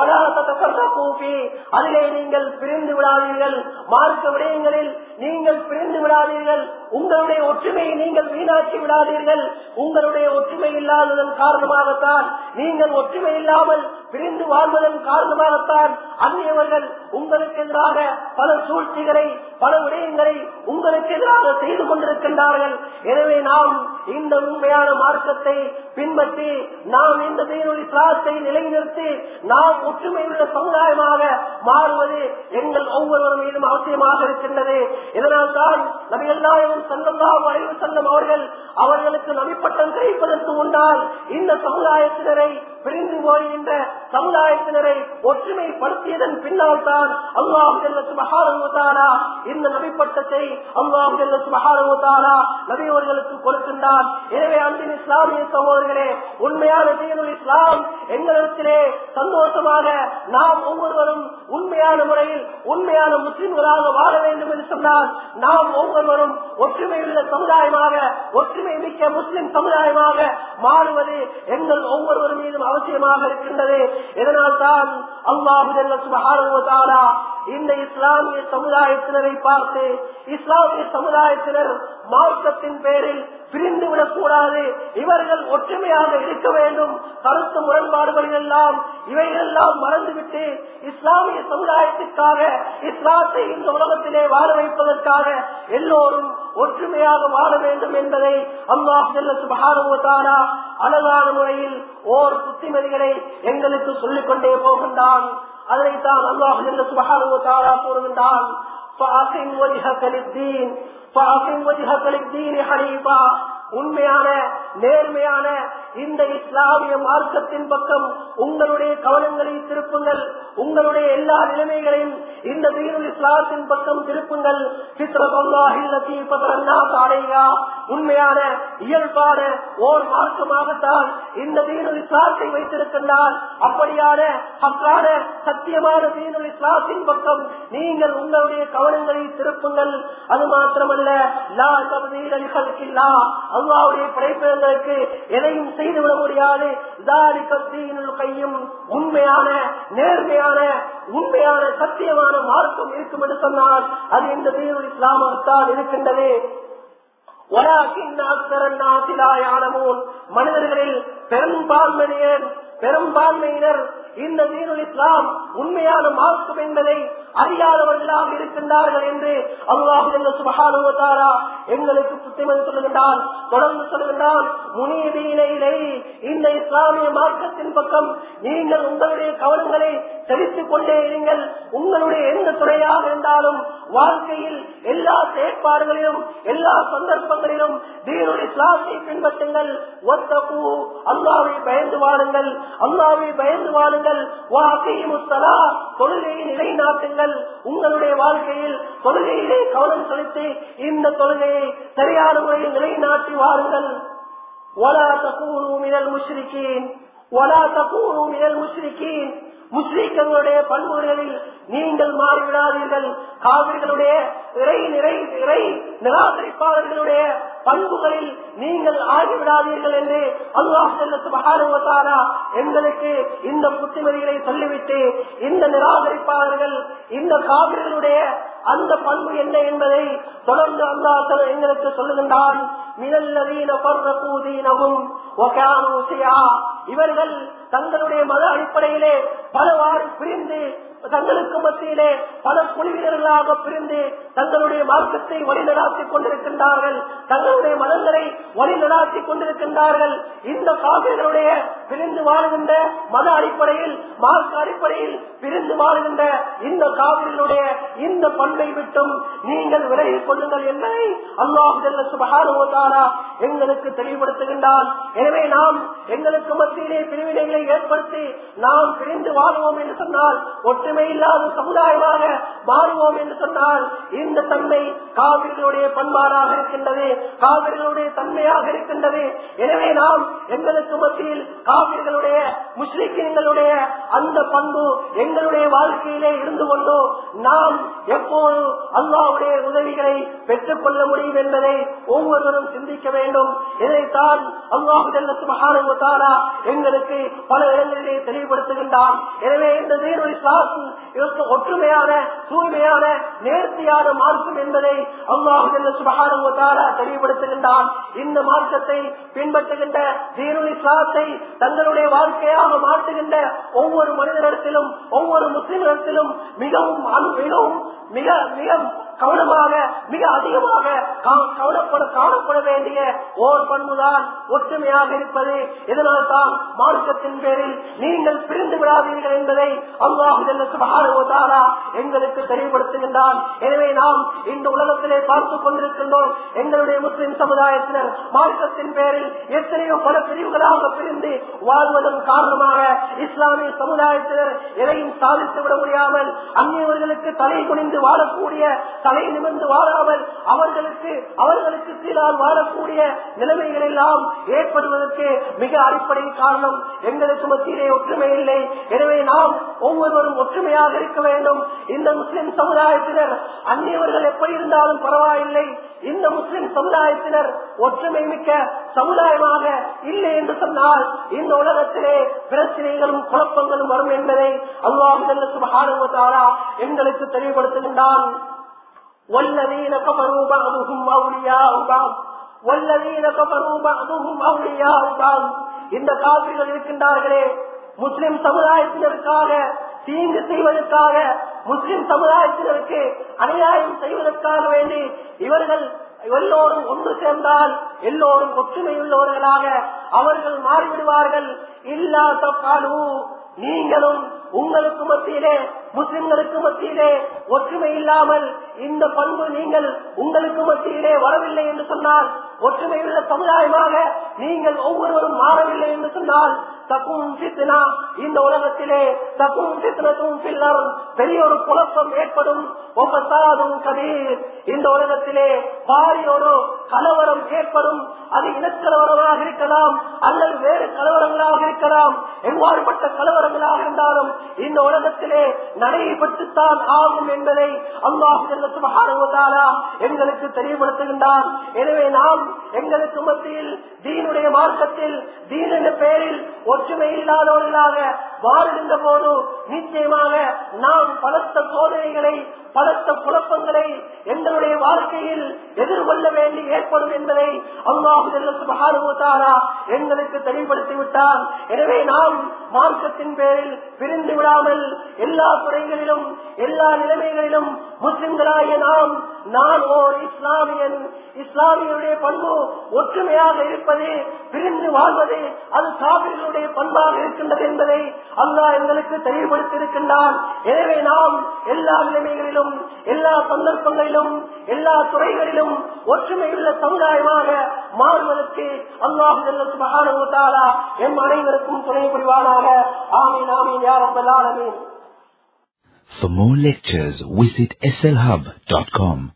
அதிலே நீங்கள் பிரிந்து விடாதீர்கள் மார்க்க விடயங்களில் நீங்கள் பிரிந்து விடாதீர்கள் உங்களுடைய ஒற்றுமையை நீங்கள் வீணாக்கி விடாதீர்கள் உங்களுடைய ஒற்றுமை இல்லாததன் காரணமாகத்தான் நீங்கள் ஒற்றுமை இல்லாமல் பிரிந்து வாழ்வதன் காரணமாகத்தான் அந்நியவர்கள் உங்களுக்கு எதிராக பல சூழ்ச்சிகளை பல விடயங்களை உங்களுக்கு எதிராக செய்து கொண்டிருக்கின்றார்கள் எனவே நாம் இந்த உண்மையான மார்க்கத்தை பின்பற்றி நாம் இந்த தீனுடைய இஸ்லாத்தை நிலைநிறுத்தி நாம் ஒற்றுமையுள்ள சமுதாயமாக மாறுவது எங்கள் ஒவ்வொருவர் மீதும் அவசியமாக இருக்கின்றது இதனால் தான் நபிகள்நாயகம் செல்லலாம் அறிவு செல்லும் அவர்கள் அவர்களுக்கு நபிப்பட்டம் கிடைப்பதற்கு முன்னால் இந்த சமுதாயத்தினரை பிரிந்து போகின்ற சமுதாயத்தினரை ஒற்றுமைப்படுத்தியதன் பின்னால் தான் அல்லாஹாலா இந்த நபிப்பட்டத்தை அல்லாஹாலா நபியவர்களுக்கு கொடுக்கின்றான் எனவே அன்பின் இஸ்லாமிய சகோதரர்களே உண்மையான தீனுல் இஸ்லாம் எங்களிடத்திலே சந்தோஷமாக நாம் ஒவ்வொருவரும் உண்மையான முறையில் உண்மையான முஸ்லிம்களாக வாழ வேண்டும் என்று சொன்னால் நாம் ஒவ்வொருவரும் ஒற்றுமை உள்ள சமுதாயமாக ஒற்றுமை மிக்க முஸ்லிம் சமுதாயமாக மாறுவது எங்கள் ஒவ்வொருவர் மீதும் அவசியமாக இருக்கின்றது இதனால் தான் அல்லாஹு சுபகாரா இந்த இஸ்லாமிய சமுதாயத்தினரை பார்த்து இஸ்லாமிய சமுதாயத்தினர் மார்க்கத்தின் பேரில் பிரிந்து விடக்கூடாது இவர்கள் ஒற்றுமையாக இருக்க வேண்டும் கருத்து முரண்பாடுகள் எல்லாம் இவைகளெல்லாம் மறந்துவிட்டு இஸ்லாமிய சமுதாயத்திற்காக இஸ்லாத்தை இந்த உலகத்திலே வாழ வைப்பதற்காக எல்லோரும் ஒற்றுமையாக வாழ வேண்டும் என்பதை அல்லாஹ் சுபகானுவத்தாரா அழகான முறையில் ஓர் புத்திமதிகளை எங்களுக்கு சொல்லிக் கொண்டே போகின்றான் அதனைத்தான் அல்லாஹ் சுபகானுவத்தாரா கூறுகின்றான் فأقم وجهك للدين فأقم وجهك للدين حنيفا உண்மையான நேர்மையான இந்த இஸ்லாமிய மார்க்கத்தின் பக்கம் உங்களுடைய கவனங்களை திருப்புங்கள் உங்களுடைய எல்லா நிலைமைகளையும் இந்த தீனுல் இஸ்லாத்தின் பக்கம் திருப்புங்கள் உண்மையான இயல்பான ஓர் மார்க்கமாகத்தான் இந்த தீனுல் இஸ்லாத்தை வைத்திருக்கின்றால் அப்படியான அக்கான சத்தியமான தீனுல் இஸ்லாத்தின் பக்கம் நீங்கள் உங்களுடைய கவனங்களை திருப்புங்கள் அது மாத்திரமல்ல லா தபதீல் அலிஹல்கில்லா அல்லாவுடைய படைப்பினங்களுக்கு எதையும் செய்துவிட முடியாது கையும் உண்மையான நேர்மையான உண்மையான சத்தியமான மார்க்கம் இருக்கும் என்று சொன்னால் அது இந்த தீனுல் இஸ்லாமாகத்தான் இருக்கின்றது மனிதர்களில் பெரும்பான்மையினர் பெரும்பான்மையினர் இந்த தீனுல் இஸ்லாம் உண்மையான மார்க்கம் என்பதை அறியாதவர்களாக இருக்கின்றார்கள் என்று அல்லாஹு சுபகானுவத்தாரா எங்களுக்கு புத்திமதி சொல்லுகின்றான் தொடர்ந்து சொல்லுகின்றான் முனியதீனையிலே இந்த இஸ்லாமிய மார்க்கத்தின் பக்கம் நீங்கள் உங்களுடைய கவனங்களை செலுத்திக் கொண்டே இருங்கள் உங்களுடைய எந்த துறையாக இருந்தாலும் வாழ்க்கையில் எல்லா செயற்பாடுகளிலும் எல்லா சந்தர்ப்பங்களிலும் தீனுல் இஸ்லாத்தை பின்பற்றுங்கள் ஒத்தகு அல்லாவை பயந்து வாழுங்கள் அல்லாவை பயந்து வாழுங்கள் தொழுகையை நிலைநாட்டுங்கள் உங்களுடைய வாழ்க்கையில் தொழுகையிலே கவனம் செலுத்தி இந்த தொழுகையை சரியான முறையில் நிலைநாட்டி வாருங்கள் ஒலா தகூரு மினல் முஷ்ரிக்கீன் ஒலா தகூரு மினல் முஷ்ரிக்கீன் முஸ்லிம்களுடைய பண்புகளில் நீங்கள் மாறிவிடாதீர்கள் காவிர்களுடைய இறை நிறை இறை நிராகரிப்பாளர்களுடைய பண்புகளில் நீங்கள் ஆகிவிடாதீர்கள் என்று அல்லாஹாரா எங்களுக்கு இந்த புத்திமதிகளை சொல்லிவிட்டு இந்த நிராகரிப்பாளர்கள் இந்த காவிர்களுடைய அந்த பண்பு என்ன என்பதை தொடர்ந்து அல்லாஹ் எங்களுக்கு சொல்லுகின்றான் மினல்லதீன பர்ரகூதீனகும் இவர்கள் தங்களுடைய மத அடிப்படையிலே பலவாறு பிரிந்து தங்களுக்கு மத்தியிலே பல குழுவினர்களாக பிரிந்து தங்களுடைய மார்க்கத்தை வழிநடாத்திக் கொண்டிருக்கின்றார்கள் தங்களுடைய மதங்களை வழிநடாத்தி கொண்டிருக்கின்றார்கள் இந்த காவிர்களுடைய பிரிந்து வாழுகின்ற மத அடிப்படையில் மார்க்க அடிப்படையில் பிரிந்து வாழுகின்ற இந்த காவிர்களுடைய இந்த பண்பை விட்டும் நீங்கள் விலகிக் கொள்ளுங்கள் என்பதை அல்லாஹ் சுபகாரா எங்களுக்கு தெளிவுபடுத்துகின்றான் எனவே நாம் எங்களுக்கு மத்தியிலே பிரிவினைகளை ஏற்படுத்தி நாம் பிரிந்து வாழ்வோம் என்று சொன்னால் ஒற்றுமை இல்லாத சமுதாயமாக மாறுவோம் என்று சொன்னால் இந்த தன்மை காவிர்களுடைய பண்பாடாக இருக்கின்றது காவிர்களுடைய தன்மையாக இருக்கின்றது எனவே நாம் எங்களுக்கு மத்தியில் காவிர்களுடைய முஸ்லிம்களுடைய அந்த பண்பு எங்களுடைய வாழ்க்கையிலே இருந்து கொண்டு நாம் எப்போது அல்லாவுடைய உதவிகளை பெற்றுக் கொள்ள முடியும் என்பதை ஒவ்வொருவரும் சிந்திக்க வேண்டும் இதைத்தான் அல்லாஹு மகானுத்தாரா எங்களுக்கு பல இடங்களிலே தெளிவுபடுத்துகின்றான் எனவே இந்த தீர்வு இஸ்லாத்தின் இதற்கு ஒற்றுமையான தூய்மையான நேர்த்தியான மார்க்கம் என்பதை அல்லாஹு சுபகானுத்தாரா தெளிவுபடுத்துகின்றான் இந்த மார்க்கத்தை பின்பற்றுகின்ற தீர்வு இஸ்லாத்தை தங்களுடைய வாழ்க்கையாக மாற்றுகின்ற ஒவ்வொரு மனிதனிடத்திலும் ஒவ்வொரு முஸ்லிமிடத்திலும் மிகவும் மிகவும் மிக மிக கவனமாக மிக அதிகமாக கவனப்பட காணப்பட வேண்டிய ஓர் பண்புதான் ஒற்றுமையாக இருப்பது இதனால் தான் மார்க்கத்தின் பேரில் நீங்கள் பிரிந்து விடாதீர்கள் என்பதை அல்லாஹுதாரா எங்களுக்கு தெளிவுபடுத்துகின்றான் எனவே நாம் இந்த உலகத்திலே பார்த்துக் கொண்டிருக்கின்றோம் எங்களுடைய முஸ்லிம் சமுதாயத்தினர் மார்க்கத்தின் பேரில் எத்தனையோ பல பிரிவுகளாக பிரிந்து வாழ்வதன் காரணமாக இஸ்லாமிய சமுதாயத்தினர் எதையும் சாதித்து விட முடியாமல் அந்நியவர்களுக்கு தலை குனிந்து வாழக்கூடிய தலை நிமிர்ந்து வாழாமல் அவர்களுக்கு அவர்களுக்கு கீழால் வாழக்கூடிய நிலைமைகள் எல்லாம் ஏற்படுவதற்கு மிக அடிப்படை காரணம் எங்களுக்கு மத்தியிலே ஒற்றுமை இல்லை எனவே நாம் ஒவ்வொருவரும் ஒற்றுமையாக இருக்க வேண்டும் இந்த முஸ்லிம் சமுதாயத்தினர் அந்நியவர்கள் எப்படி இருந்தாலும் பரவாயில்லை இந்த முஸ்லிம் சமுதாயத்தினர் ஒற்றுமை மிக்க சமுதாயமாக இல்லை என்று சொன்னால் இந்த உலகத்திலே பிரச்சனைகளும் குழப்பங்களும் வரும் என்பதை அல்லாஹாலா எங்களுக்கு தெளிவுபடுத்துகின்றான் والذين كفروا بعضهم أولياء بعض والذين كفروا بعضهم أولياء بعض இந்த காவிரிகள் இருக்கின்றார்களே முஸ்லிம் சமுதாயத்தினருக்காக தீங்கு செய்வதற்காக முஸ்லிம் சமுதாயத்தினருக்கு அநியாயம் செய்வதற்காக வேண்டி இவர்கள் எல்லோரும் ஒன்று சேர்ந்தால் எல்லோரும் ஒற்றுமையுள்ளவர்களாக அவர்கள் மாறிவிடுவார்கள் இல்லா தப்பாலு நீங்களும் உங்களுக்கு மத்தியிலே முஸ்லிம்களுக்கு மத்தியிலே ஒற்றுமை இல்லாமல் இந்த பண்பு நீங்கள் உங்களுக்கு மத்தியிலே வரவில்லை என்று சொன்னால் ஒற்றுமையுள்ள சமுதாயமாக நீங்கள் ஒவ்வொருவரும் மாறவில்லை என்று சொன்னால் தக்கும் சித்தனா இந்த உலகத்திலே தக்கும் சித்தனத்தும் பில்லர் பெரிய ஒரு குழப்பம் ஏற்படும் ஒவ்வொரு கதீர் இந்த உலகத்திலே பாரியோடு கலவரம் ஏற்படும் அது இனக்கலவரமாக இருக்கலாம் அல்லது வேறு கலவரங்களாக இருக்கலாம் எவ்வாறுபட்ட கலவரங்களாக இருந்தாலும் இந்த உலகத்திலே நடைபெற்றுத்தான் ஆகும் என்பதை அல்லாஹாலா எங்களுக்கு தெளிவுபடுத்துகின்றான் எனவே நாம் எங்களுக்கு மத்தியில் தீனுடைய மார்க்கத்தில் தீனின் பேரில் ஒற்றுமை இல்லாதவர்களாக வாழுகின்ற போது நிச்சயமாக நாம் பலத்த சோதனைகளை பலத்த குழப்பங்களை எங்களுடைய வாழ்க்கையில் எதிர்கொள்ள வேண்டி ஏற்படும் என்பதை அல்லாஹுதாரா எங்களுக்கு தெளிவுபடுத்தி விட்டார் எனவே நாம் மார்க்கத்தின் பேரில் பிரிந்து விடாமல் எல்லா துறைகளிலும் எல்லா நிலைமைகளிலும் முஸ்லிம்களாகிய நாம் நான் ஓர் இஸ்லாமியன் இஸ்லாமியருடைய பண்பு ஒற்றுமையாக இருப்பது பிரிந்து வாழ்வது அது காவிரிகளுடைய பண்பாக இருக்கின்றது என்பதை அல்லாஹ் எங்களுக்கு தெளிவுபடுத்தி இருக்கின்றான் எனவே நாம் எல்லா நிலைமைகளிலும் எல்லா சந்தர்ப்பங்களிலும் எல்லா துறைகளிலும் ஒற்றுமையுள்ள சமுதாயமாக மாறுவதற்கு அல்லாஹு எம் அனைவருக்கும் துணை புரிவானாக ஆமீன் ஆமீன் யாரப்பல்லாலமீன் For more lectures, visit slhub.com.